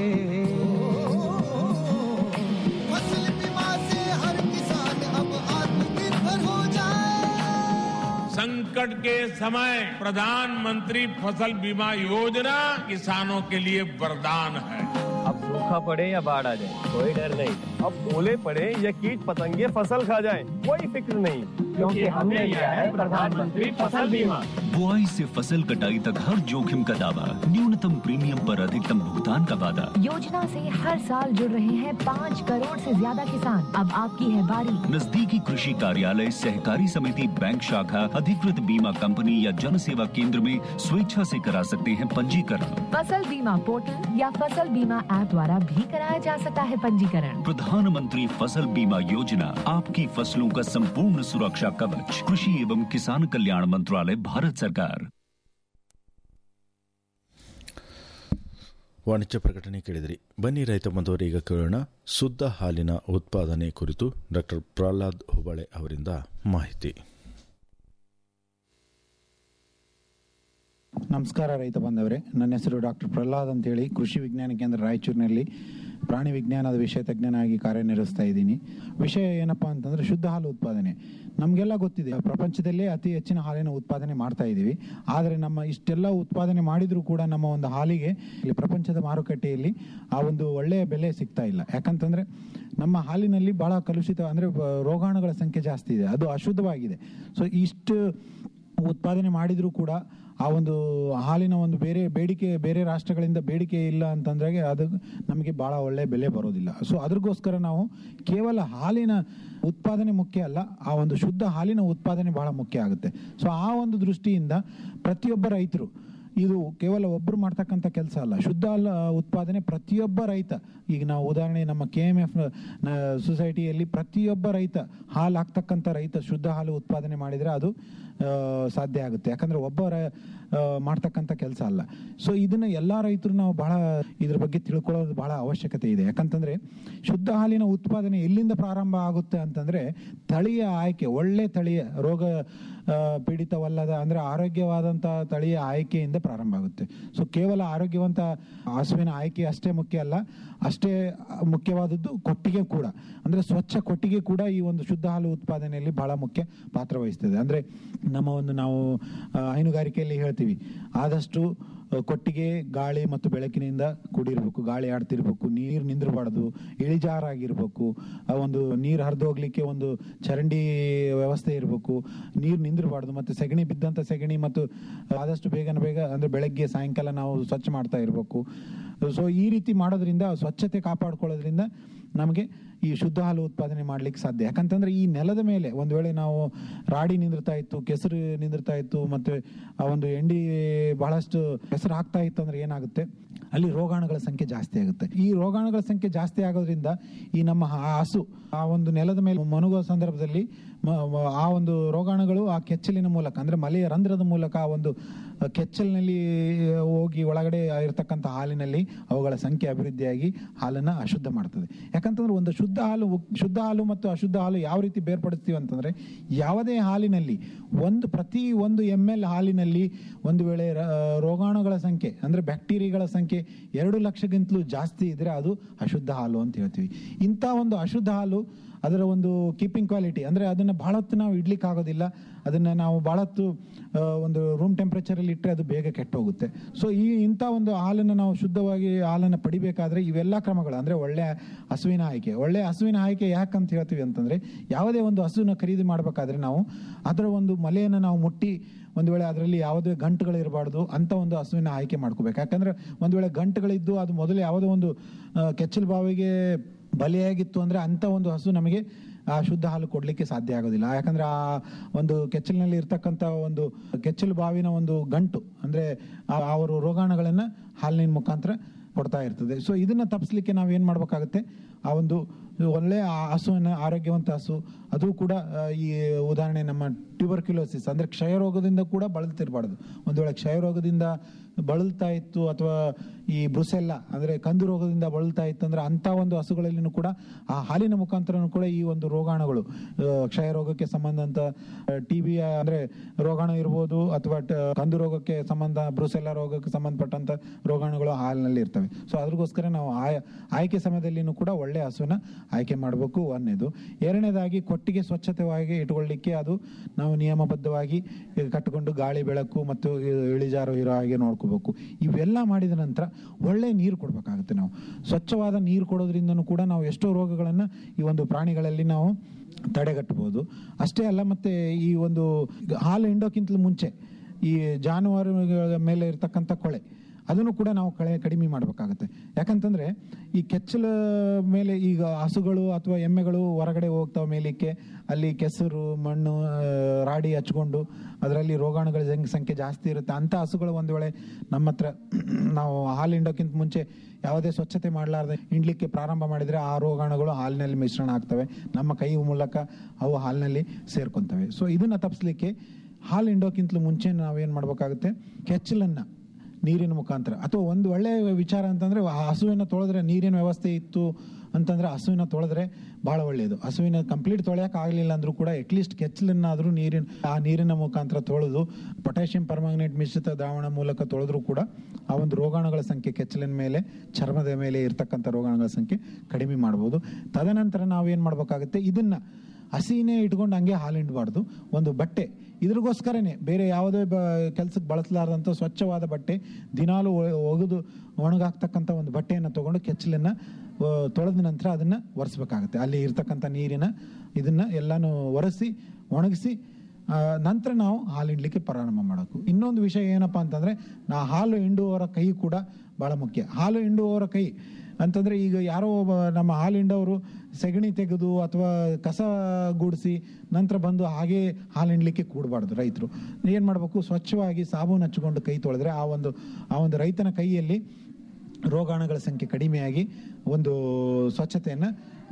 फसल बीमा से हर किसान अब आत्मनिर्भर हो जाए संकट के समय प्रधानमंत्री फसल बीमा योजना किसानों के लिए वरदान है अब सूखा पड़े या बाढ़ आ जाए कोई डर नहीं अब ओले पड़े या कीट पतंगे फसल खा जाए कोई फिक्र नहीं क्योंकि हमने लिया है प्रधानमंत्री फसल बीमा बुआई से फसल कटाई तक हर जोखिम का दावा न्यूनतम प्रीमियम पर अधिकतम भुगतान का वादा योजना से हर साल जुड़ रहे हैं पाँच करोड़ से ज्यादा किसान अब आपकी है बारी नजदीकी कृषि कार्यालय सहकारी समिति बैंक शाखा अधिकृत बीमा कंपनी या जन सेवा केंद्र में स्वेच्छा से करा सकते हैं पंजीकरण फसल बीमा पोर्टल या फसल बीमा ऐप द्वारा भी कराया जा सकता है पंजीकरण प्रधानमंत्री फसल बीमा योजना आपकी फसलों का संपूर्ण सुरक्षा कवच कृषि एवं किसान कल्याण मंत्रालय भारत सरकार ವಾಣಿಜ್ಯ ಪ್ರಕಟಣೆ ಕೇಳಿದಿರಿ ಬನ್ನಿ ರೈತ ಬಂಧುವರು ಈಗ ಕೇಳೋಣ ಶುದ್ಧ ಹಾಲಿನ ಉತ್ಪಾದನೆ ಕುರಿತು ಡಾಕ್ಟರ್ ಪ್ರಹ್ಲಾದ್ ಹುಬಳೆ ಅವರಿಂದ ಮಾಹಿತಿ ನಮಸ್ಕಾರ ರೈತ ಬಾಂಧವರೇ ನನ್ನ ಹೆಸರು ಡಾಕ್ಟರ್ ಪ್ರಹ್ಲಾದ್ ಅಂತೇಳಿ ಕೃಷಿ ವಿಜ್ಞಾನ ಕೇಂದ್ರ ರಾಯಚೂರಿನಲ್ಲಿ ಪ್ರಾಣಿ ವಿಜ್ಞಾನದ ವಿಷಯ ತಜ್ಞನಾಗಿ ಕಾರ್ಯನಿರ್ವಹಿಸ್ತಾ ಇದ್ದೀನಿ ವಿಷಯ ಏನಪ್ಪಾ ಅಂತಂದ್ರೆ ಶುದ್ಧ ಹಾಲು ಉತ್ಪಾದನೆ ನಮಗೆಲ್ಲ ಗೊತ್ತಿದೆ ಪ್ರಪಂಚದಲ್ಲೇ ಅತಿ ಹೆಚ್ಚಿನ ಹಾಲಿನ ಉತ್ಪಾದನೆ ಮಾಡ್ತಾ ಇದ್ದೀವಿ ಆದರೆ ನಮ್ಮ ಇಷ್ಟೆಲ್ಲ ಉತ್ಪಾದನೆ ಮಾಡಿದರೂ ಕೂಡ ನಮ್ಮ ಒಂದು ಹಾಲಿಗೆ ಇಲ್ಲಿ ಪ್ರಪಂಚದ ಮಾರುಕಟ್ಟೆಯಲ್ಲಿ ಆ ಒಂದು ಒಳ್ಳೆಯ ಬೆಲೆ ಸಿಗ್ತಾ ಇಲ್ಲ ಯಾಕಂತಂದ್ರೆ ನಮ್ಮ ಹಾಲಿನಲ್ಲಿ ಬಹಳ ಕಲುಷಿತ ಅಂದ್ರೆ ಬ- ರೋಗಾಣುಗಳ ಸಂಖ್ಯೆ ಜಾಸ್ತಿ ಇದೆ ಅದು ಅಶುದ್ಧವಾಗಿದೆ ಸೊ ಇಷ್ಟು ಉತ್ಪಾದನೆ ಮಾಡಿದರೂ ಕೂಡ ಆ ಒಂದು ಹಾಲಿನ ಒಂದು ಬೇರೆ ಬೇಡಿಕೆ ಬೇರೆ ರಾಷ್ಟ್ರಗಳಿಂದ ಬೇಡಿಕೆ ಇಲ್ಲ ಅಂತಂದ್ರೆ ಅದು ನಮಗೆ ಭಾಳ ಒಳ್ಳೆ ಬೆಲೆ ಬರೋದಿಲ್ಲ ಸೊ ಅದ್ರಗೋಸ್ಕರ ನಾವು ಕೇವಲ ಹಾಲಿನ ಉತ್ಪಾದನೆ ಮುಖ್ಯ ಅಲ್ಲ ಆ ಒಂದು ಶುದ್ಧ ಹಾಲಿನ ಉತ್ಪಾದನೆ ಬಹಳ ಮುಖ್ಯ ಆಗುತ್ತೆ ಸೊ ಆ ಒಂದು ದೃಷ್ಟಿಯಿಂದ ಪ್ರತಿಯೊಬ್ಬ ರೈತರು ಇದು ಕೇವಲ ಒಬ್ಬರು ಮಾಡ್ತಕ್ಕಂಥ ಕೆಲಸ ಅಲ್ಲ ಶುದ್ಧ ಹಾಲು ಉತ್ಪಾದನೆ ಪ್ರತಿಯೊಬ್ಬ ರೈತ ಈಗ ನಾವು ಉದಾಹರಣೆ ನಮ್ಮ ಕೆ ಎಮ್ ಎಫ್ ಸೊಸೈಟಿಯಲ್ಲಿ ಪ್ರತಿಯೊಬ್ಬ ರೈತ ಹಾಲು ಹಾಕ್ತಕ್ಕಂಥ ರೈತ ಶುದ್ಧ ಹಾಲು ಉತ್ಪಾದನೆ ಮಾಡಿದರೆ ಅದು ಆ, ಸಾಧ್ಯ ಆಗುತ್ತೆ ಯಾಕಂದ್ರೆ ಒಬ್ಬರ ಆ, ಮಾಡ್ತಕ್ಕಂಥ ಕೆಲಸ ಅಲ್ಲ ಸೊ ಇದನ್ನ ಎಲ್ಲಾ ರೈತರು ನಾವು ಬಹಳ ಇದ್ರ ಬಗ್ಗೆ ತಿಳ್ಕೊಳ್ಳೋದು ಬಹಳ ಅವಶ್ಯಕತೆ ಇದೆ ಯಾಕಂತಂದ್ರೆ ಶುದ್ಧ ಹಾಲಿನ ಉತ್ಪಾದನೆ ಎಲ್ಲಿಂದ ಪ್ರಾರಂಭ ಆಗುತ್ತೆ ಅಂತಂದ್ರೆ ತಳಿಯ ಆಯ್ಕೆ ಒಳ್ಳೆ ತಳಿಯ ರೋಗ ಆ, ಪೀಡಿತವಲ್ಲದ ಅಂದ್ರೆ ಆರೋಗ್ಯವಾದಂಥ ತಳಿಯ ಆಯ್ಕೆಯಿಂದ ಪ್ರಾರಂಭ ಆಗುತ್ತೆ ಸೊ ಕೇವಲ ಆರೋಗ್ಯವಂತ ಹಸುವಿನ ಆಯ್ಕೆ ಅಷ್ಟೇ ಮುಖ್ಯ ಅಲ್ಲ ಅಷ್ಟೇ ಮುಖ್ಯವಾದದ್ದು ಕೊಟ್ಟಿಗೆ ಕೂಡ ಅಂದ್ರೆ ಸ್ವಚ್ಛ ಕೊಟ್ಟಿಗೆ ಕೂಡ ಈ ಒಂದು ಶುದ್ಧ ಹಾಲು ಉತ್ಪಾದನೆಯಲ್ಲಿ ಬಹಳ ಮುಖ್ಯ ಪಾತ್ರ ವಹಿಸ್ತದೆ ಅಂದ್ರೆ ನಮ್ಮ ಒಂದು ನಾವು ಆ, ಹೈನುಗಾರಿಕೆಯಲ್ಲಿ ಹೇಳ್ತೀವಿ ಆದಷ್ಟು ಆ, ಕೊಟ್ಟಿಗೆ ಗಾಳಿ ಮತ್ತು ಬೆಳಕಿನಿಂದ ಕೂಡಿರ್ಬೇಕು ಗಾಳಿ ಆಡ್ತಿರ್ಬೇಕು ನೀರು ನಿಂದಿರಬಾರ್ದು ಇಳಿಜಾರಾಗಿರ್ಬೇಕು ಆ ಒಂದು ನೀರು ಹರಿದು ಹೋಗ್ಲಿಕ್ಕೆ ಒಂದು ಚರಂಡಿ ವ್ಯವಸ್ಥೆ ಇರಬೇಕು ನೀರು ನಿಂದಿರಬಾರ್ದು ಮತ್ತೆ ಸೆಗಣಿ ಬಿದ್ದಂತ ಸೆಗಣಿ ಮತ್ತು ಆದಷ್ಟು ಬೇಗನ ಬೇಗ ಅಂದ್ರೆ ಬೆಳಗ್ಗೆ ಸಾಯಂಕಾಲ ನಾವು ಸ್ವಚ್ಛ ಮಾಡ್ತಾ ಇರಬೇಕು ಸೊ ಈ ರೀತಿ ಮಾಡೋದ್ರಿಂದ ಸ್ವಚ್ಛತೆ ಕಾಪಾಡ್ಕೊಳ್ಳೋದ್ರಿಂದ ನಮಗೆ ಈ ಶುದ್ಧ ಹಾಲು ಉತ್ಪಾದನೆ ಮಾಡ್ಲಿಕ್ಕೆ ಸಾಧ್ಯ ಯಾಕಂತಂದ್ರೆ ಈ ನೆಲದ ಮೇಲೆ ಒಂದು ವೇಳೆ ನಾವು ರಾಡಿ ನಿಂದಿರ್ತಾ ಇತ್ತು ಕೆಸರು ನಿಂದಿರ್ತಾ ಇತ್ತು ಮತ್ತೆ ಆ ಒಂದು ಎಂಡಿ ಬಹಳಷ್ಟು ಹೆಸರು ಹಾಕ್ತಾ ಇತ್ತು ಅಂದ್ರೆ ಏನಾಗುತ್ತೆ ಅಲ್ಲಿ ರೋಗಾಣುಗಳ ಸಂಖ್ಯೆ ಜಾಸ್ತಿ ಆಗುತ್ತೆ ಈ ರೋಗಾಣುಗಳ ಸಂಖ್ಯೆ ಜಾಸ್ತಿ ಆಗೋದ್ರಿಂದ ಈ ನಮ್ಮ ಹ- ಹಸು ಆ ಒಂದು ನೆಲದ ಮೇಲೆ ಮನುಗುವ ಸಂದರ್ಭದಲ್ಲಿ ಮ- ಮ- ಆ ಒಂದು ರೋಗಾಣುಗಳು ಆ ಕೆಚ್ಚಲಿನ ಮೂಲಕ ಅಂದ್ರೆ ಮಲೆಯ ರಂಧ್ರದ ಮೂಲಕ ಆ ಒಂದು ಕೆಚ್ಚಲಿನಲ್ಲಿ ಹೋಗಿ ಒಳಗಡೆ ಇರತಕ್ಕಂಥ ಹಾಲಿನಲ್ಲಿ ಅವುಗಳ ಸಂಖ್ಯೆ ಅಭಿವೃದ್ಧಿಯಾಗಿ ಹಾಲನ್ನ ಅಶುದ್ಧ ಮಾಡ್ತದೆ ಯಾಕಂತಂದ್ರೆ ಒಂದು ಶುದ್ಧ ಹಾಲು ಶುದ್ಧ ಹಾಲು ಮತ್ತು ಅಶುದ್ಧ ಹಾಲು ಯಾವ ರೀತಿ ಬೇರ್ಪಡಿಸ್ತೀವಿ ಅಂತಂದ್ರೆ ಯಾವುದೇ ಹಾಲಿನಲ್ಲಿ ಒಂದು ಪ್ರತಿ ಒಂದು ಎಮ್ ಎಲ್ ಹಾಲಿನಲ್ಲಿ ಒಂದು ವೇಳೆ ರ- ರೋಗಾಣುಗಳ ಸಂಖ್ಯೆ ಅಂದ್ರೆ ಬ್ಯಾಕ್ಟೀರಿಯಾಗಳ ಸಂಖ್ಯೆ ಎರಡು ಲಕ್ಷಕ್ಕಿಂತಲೂ ಜಾಸ್ತಿ ಇದ್ರೆ ಅದು ಅಶುದ್ಧ ಹಾಲು ಅಂತ ಹೇಳ್ತೀವಿ ಇಂಥ ಒಂದು ಅಶುದ್ಧ ಹಾಲು ಅದರ ಒಂದು ಕೀಪಿಂಗ್ ಕ್ವಾಲಿಟಿ ಅಂದ್ರೆ ಅದನ್ನ ಬಹಳ ಹೊತ್ತು ನಾವು ಇಡ್ಲಿಕ್ಕೆ ಆಗೋದಿಲ್ಲ ಅದನ್ನ ನಾವು ಬಹಳ ಹೊತ್ತು ಆ, ಒಂದು ರೂಮ್ ಟೆಂಪರೇಚರ್ ಅಲ್ಲಿ ಇಟ್ಟರೆ ಅದು ಬೇಗ ಕೆಟ್ಟೋಗುತ್ತೆ ಸೊ ಈ ಇಂಥ ಒಂದು ಹಾಲನ್ನು ನಾವು ಶುದ್ಧವಾಗಿ ಹಾಲನ್ನು ಪಡಿಬೇಕಾದ್ರೆ ಇವೆಲ್ಲ ಕ್ರಮಗಳು ಅಂದ್ರೆ ಒಳ್ಳೆ ಹಸುವಿನ ಆಯ್ಕೆ ಒಳ್ಳೆ ಹಸುವಿನ ಆಯ್ಕೆ ಯಾಕಂತ ಹೇಳ್ತೀವಿ ಅಂತಂದ್ರೆ ಯಾವುದೇ ಒಂದು ಹಸುವಿನ ಖರೀದಿ ಮಾಡಬೇಕಾದ್ರೆ ನಾವು ಅದರ ಒಂದು ಮಲೆಯನ್ನು ನಾವು ಮುಟ್ಟಿ ಒಂದು ವೇಳೆ ಅದರಲ್ಲಿ ಯಾವುದೇ ಗಂಟುಗಳು ಇರಬಾರ್ದು ಅಂತ ಒಂದು ಹಸುವಿನ ಆಯ್ಕೆ ಮಾಡ್ಕೋಬೇಕು ಯಾಕಂದ್ರೆ ಒಂದು ವೇಳೆ ಗಂಟುಗಳಿದ್ದು ಅದು ಮೊದಲು ಯಾವುದೋ ಒಂದು ಆ, ಕೆಚ್ಚಲು ಬಾವಿಗೆ ಬಲಿಯಾಗಿತ್ತು ಅಂದ್ರೆ ಅಂತ ಒಂದು ಹಸು ನಮಗೆ ಆ ಶುದ್ಧ ಹಾಲು ಕೊಡ್ಲಿಕ್ಕೆ ಸಾಧ್ಯ ಆಗೋದಿಲ್ಲ ಯಾಕಂದ್ರೆ ಆ ಒಂದು ಕೆಚ್ಚಲಿನಲ್ಲಿ ಇರ್ತಕ್ಕಂಥ ಒಂದು ಕೆಚ್ಚಲು ಬಾವಿನ ಒಂದು ಗಂಟು ಅಂದ್ರೆ ಆ- ಅವರು ರೋಗಾಣುಗಳನ್ನ ಹಾಲಿನ ಮುಖಾಂತರ ಕೊಡ್ತಾ ಇರ್ತದೆ ಸೊ ಇದನ್ನ ತಪ್ಪಿಸ್ಲಿಕ್ಕೆ ನಾವು ಏನ್ ಮಾಡ್ಬೇಕಾಗುತ್ತೆ ಆ ಒಂದು ಒಳ್ಳೆ ಆ ಹಸುವಿನ ಆರೋಗ್ಯವಂತ ಹಸು ಅದು ಕೂಡ ಆ, ಈ ಉದಾಹರಣೆ ನಮ್ಮ ಟ್ಯೂಬರ್ಕ್ಯುಲೋಸಿಸ್ ಅಂದ್ರೆ ಕ್ಷಯರೋಗದಿಂದ ಕೂಡ ಬಳಲ್ತಿರ್ಬಾರ್ದು ಒಂದು ವೇಳೆ ಕ್ಷಯರೋಗದಿಂದ ಬಳಲ್ತಾ ಇತ್ತು ಅಥವಾ ಈ ಬ್ರುಸೆಲ್ಲ ಅಂದ್ರೆ ಕಂದು ರೋಗದಿಂದ ಬಳಲ್ತಾ ಇತ್ತು ಅಂದ್ರೆ ಅಂತ ಒಂದು ಹಸುಗಳಲ್ಲಿನೂ ಕೂಡ ಆ ಹಾಲಿನ ಮುಖಾಂತರನೂ ಕೂಡ ಈ ಒಂದು ರೋಗಾಣುಗಳು ಆ, ಕ್ಷಯರೋಗಕ್ಕೆ ಸಂಬಂಧಂತ ಟಿ ಬಿ ಅಂದ್ರೆ ರೋಗಾಣು ಇರ್ಬೋದು ಅಥವಾ ಟ- ಕಂದು ರೋಗಕ್ಕೆ ಸಂಬಂಧ ಬ್ರುಸೆಲ್ಲ ರೋಗಕ್ಕೆ ಸಂಬಂಧಪಟ್ಟಂತ ರೋಗಾಣುಗಳು ಹಾಲಿನಲ್ಲಿ ಇರ್ತವೆ ಸೊ ಅದ್ರಗೋಸ್ಕರ ನಾವು ಆಯ ಆಯ್ಕೆ ಸಮಯದಲ್ಲಿನೂ ಕೂಡ ಒಳ್ಳೆ ಹಸುವಿನ ಆಯ್ಕೆ ಮಾಡಬೇಕು ಒಂದನೇದು ಎರಡನೇದಾಗಿ ಕೊಟ್ಟಿಗೆ ಸ್ವಚ್ಛತೆಯಾಗಿ ಇಟ್ಕೊಳ್ಳಿಕ್ಕೆ ಅದು ನಾವು ನಿಯಮಬದ್ಧವಾಗಿ ಕಟ್ಟಿಕೊಂಡು ಗಾಳಿ ಬೆಳಕು ಮತ್ತು ಇಳಿಜಾರು ಇರೋ ಹಾಗೆ ನೋಡ್ಕೋಬೇಕು ಇವೆಲ್ಲ ಮಾಡಿದ ನಂತರ ಒಳ್ಳೆ ನೀರು ಕೊಡಬೇಕಾಗುತ್ತೆ ನಾವು ಸ್ವಚ್ಛವಾದ ನೀರು ಕೊಡೋದ್ರಿಂದನೂ ಕೂಡ ನಾವು ಎಷ್ಟೋ ರೋಗಗಳನ್ನು ಈ ಒಂದು ಪ್ರಾಣಿಗಳಲ್ಲಿ ನಾವು ತಡೆಗಟ್ಟಬಹುದು ಅಷ್ಟೇ ಅಲ್ಲ ಮತ್ತೆ ಈ ಒಂದು ಹಾಲು ಹಿಂಡೋಕ್ಕಿಂತಲೂ ಮುಂಚೆ ಈ ಜಾನುವಾರುಗಳ ಮೇಲೆ ಇರ್ತಕ್ಕಂಥ ಕೊಳೆ ಅದನ್ನು ಕೂಡ ನಾವು ಕಳೆ ಕಡಿಮೆ ಮಾಡಬೇಕಾಗುತ್ತೆ ಯಾಕಂತಂದ್ರೆ ಈ ಕೆಚ್ಚಲ ಮೇಲೆ ಈಗ ಹಸುಗಳು ಅಥವಾ ಎಮ್ಮೆಗಳು ಹೊರಗಡೆ ಹೋಗ್ತಾವ ಮೇಲಿಕ್ಕೆ ಅಲ್ಲಿ ಕೆಸರು ಮಣ್ಣು ಆ, ರಾಡಿ ಹಚ್ಕೊಂಡು ಅದರಲ್ಲಿ ರೋಗಾಣುಗಳ ಜಂಗ್- ಸಂಖ್ಯೆ ಜಾಸ್ತಿ ಇರುತ್ತೆ ಅಂತ ಹಸುಗಳು ಒಂದು ವೇಳೆ ನಮ್ಮ ಹತ್ರ ನಾವು ಹಾಲು ಹಿಂಡೋಕ್ಕಿಂತ ಮುಂಚೆ ಯಾವುದೇ ಸ್ವಚ್ಛತೆ ಮಾಡಲಾರ್ದೆ ಹಿಂಡ್ಲಿಕ್ಕೆ ಪ್ರಾರಂಭ ಮಾಡಿದ್ರೆ ಆ ರೋಗಾಣುಗಳು ಹಾಲಿನಲ್ಲಿ ಮಿಶ್ರಣ ಆಗ್ತವೆ ನಮ್ಮ ಕೈ ಮೂಲಕ ಅವು ಹಾಲಿನಲ್ಲಿ ಸೇರ್ಕೊಂತವೆ ಸೊ ಇದನ್ನ ತಪ್ಪಿಸ್ಲಿಕ್ಕೆ ಹಾಲು ಹಿಂಡೋಕ್ಕಿಂತಲೂ ಮುಂಚೆ ನಾವೇನ್ ಮಾಡ್ಬೇಕಾಗುತ್ತೆ ಕೆಚ್ಚಲನ್ನ ನೀರಿನ ಮುಖಾಂತರ ಅಥವಾ ಒಂದು ಒಳ್ಳೆಯ ವಿಚಾರ ಅಂತಂದ್ರೆ ಆ ಹಸುವಿನ ತೊಳೆದ್ರೆ ನೀರಿನ ವ್ಯವಸ್ಥೆ ಇತ್ತು ಅಂತಂದ್ರೆ ಹಸುವಿನ ತೊಳೆದ್ರೆ ಬಹಳ ಒಳ್ಳೆಯದು ಹಸುವಿನ ಕಂಪ್ಲೀಟ್ ತೊಳೆಯಕ್ಕೆ ಆಗಲಿಲ್ಲ ಅಂದ್ರೂ ಕೂಡ ಅಟ್ಲೀಸ್ಟ್ ಕೆಚ್ಚಲನ್ನಾದ್ರೂ ನೀರಿನ ಆ ನೀರಿನ ಮುಖಾಂತರ ತೊಳೆದು ಪೊಟ್ಯಾಷಿಯಂ ಪರ್ಮಾಂಗನೇಟ್ ಮಿಶ್ರಿತ ದ್ರಾವಣ ಮೂಲಕ ತೊಳೆದ್ರೂ ಕೂಡ ಆ ಒಂದು ರೋಗಾಣುಗಳ ಸಂಖ್ಯೆ ಕೆಚ್ಚಲಿನ ಮೇಲೆ ಚರ್ಮದ ಮೇಲೆ ಇರ್ತಕ್ಕಂಥ ರೋಗಾಣುಗಳ ಸಂಖ್ಯೆ ಕಡಿಮೆ ಮಾಡಬಹುದು ತದನಂತರ ನಾವೇನ್ ಮಾಡ್ಬೇಕಾಗುತ್ತೆ ಇದನ್ನ ಹಸಿನೇ ಇಟ್ಕೊಂಡು ಹಂಗೆ ಹಾಲು ಹಿಂಡಬಾರ್ದು ಒಂದು ಬಟ್ಟೆ ಇದ್ರಿಗೋಸ್ಕರನೇ ಬೇರೆ ಯಾವುದೇ ಬ ಕೆಲಸಕ್ಕೆ ಬಳಸಲಾರದಂಥ ಸ್ವಚ್ಛವಾದ ಬಟ್ಟೆ ದಿನಾಲು ಒ- ಒಗೆದು ಒಣಗಾಕ್ತಕ್ಕಂಥ ಒಂದು ಬಟ್ಟೆಯನ್ನು ತಗೊಂಡು ಕೆಚ್ಚಲನ್ನ ಆ, ತೊಳೆದ ನಂತರ ಅದನ್ನ ಒರೆಸ್ಬೇಕಾಗುತ್ತೆ ಅಲ್ಲಿ ಇರ್ತಕ್ಕಂಥ ನೀರಿನ ಇದನ್ನ ಎಲ್ಲಾನು ಒರೆಸಿ ಒಣಗಿಸಿ ಆ, ನಂತರ ನಾವು ಹಾಲು ಹಿಂಡ್ಲಿಕ್ಕೆ ಪ್ರಾರಂಭ ಮಾಡಬೇಕು ಇನ್ನೊಂದು ವಿಷಯ ಏನಪ್ಪಾ ಅಂತಂದ್ರೆ ನಾ ಹಾಲು ಹಿಂಡುವವರ ಕೈ ಕೂಡ ಬಹಳ ಮುಖ್ಯ ಹಾಲು ಹಿಂಡುವವರ ಕೈ ಅಂತಂದ್ರೆ ಈಗ ಯಾರೋ ಒಬ್ಬ ನಮ್ಮ ಹಾಲು ಹಿಂಡವರು ಸೆಗಣಿ ತೆಗೆದು ಅಥವಾ ಕಸ ಗೂಡಿಸಿ ನಂತರ ಬಂದು ಹಾಗೆ ಹಾಲು ಹಿಂಡ್ಲಿಕ್ಕೆ ಕೂಡಬಾರ್ದು ರೈತರು ಏನ್ ಮಾಡಬೇಕು ಸ್ವಚ್ಛವಾಗಿ ಸಾಬೂನು ಹಚ್ಚಿಕೊಂಡು ಕೈ ತೊಳೆದ್ರೆ ಆ ಒಂದು ಆ ಒಂದು ರೈತನ ಕೈಯಲ್ಲಿ ರೋಗಾಣುಗಳ ಸಂಖ್ಯೆ ಕಡಿಮೆಯಾಗಿ ಒಂದು ಸ್ವಚ್ಛತೆಯನ್ನು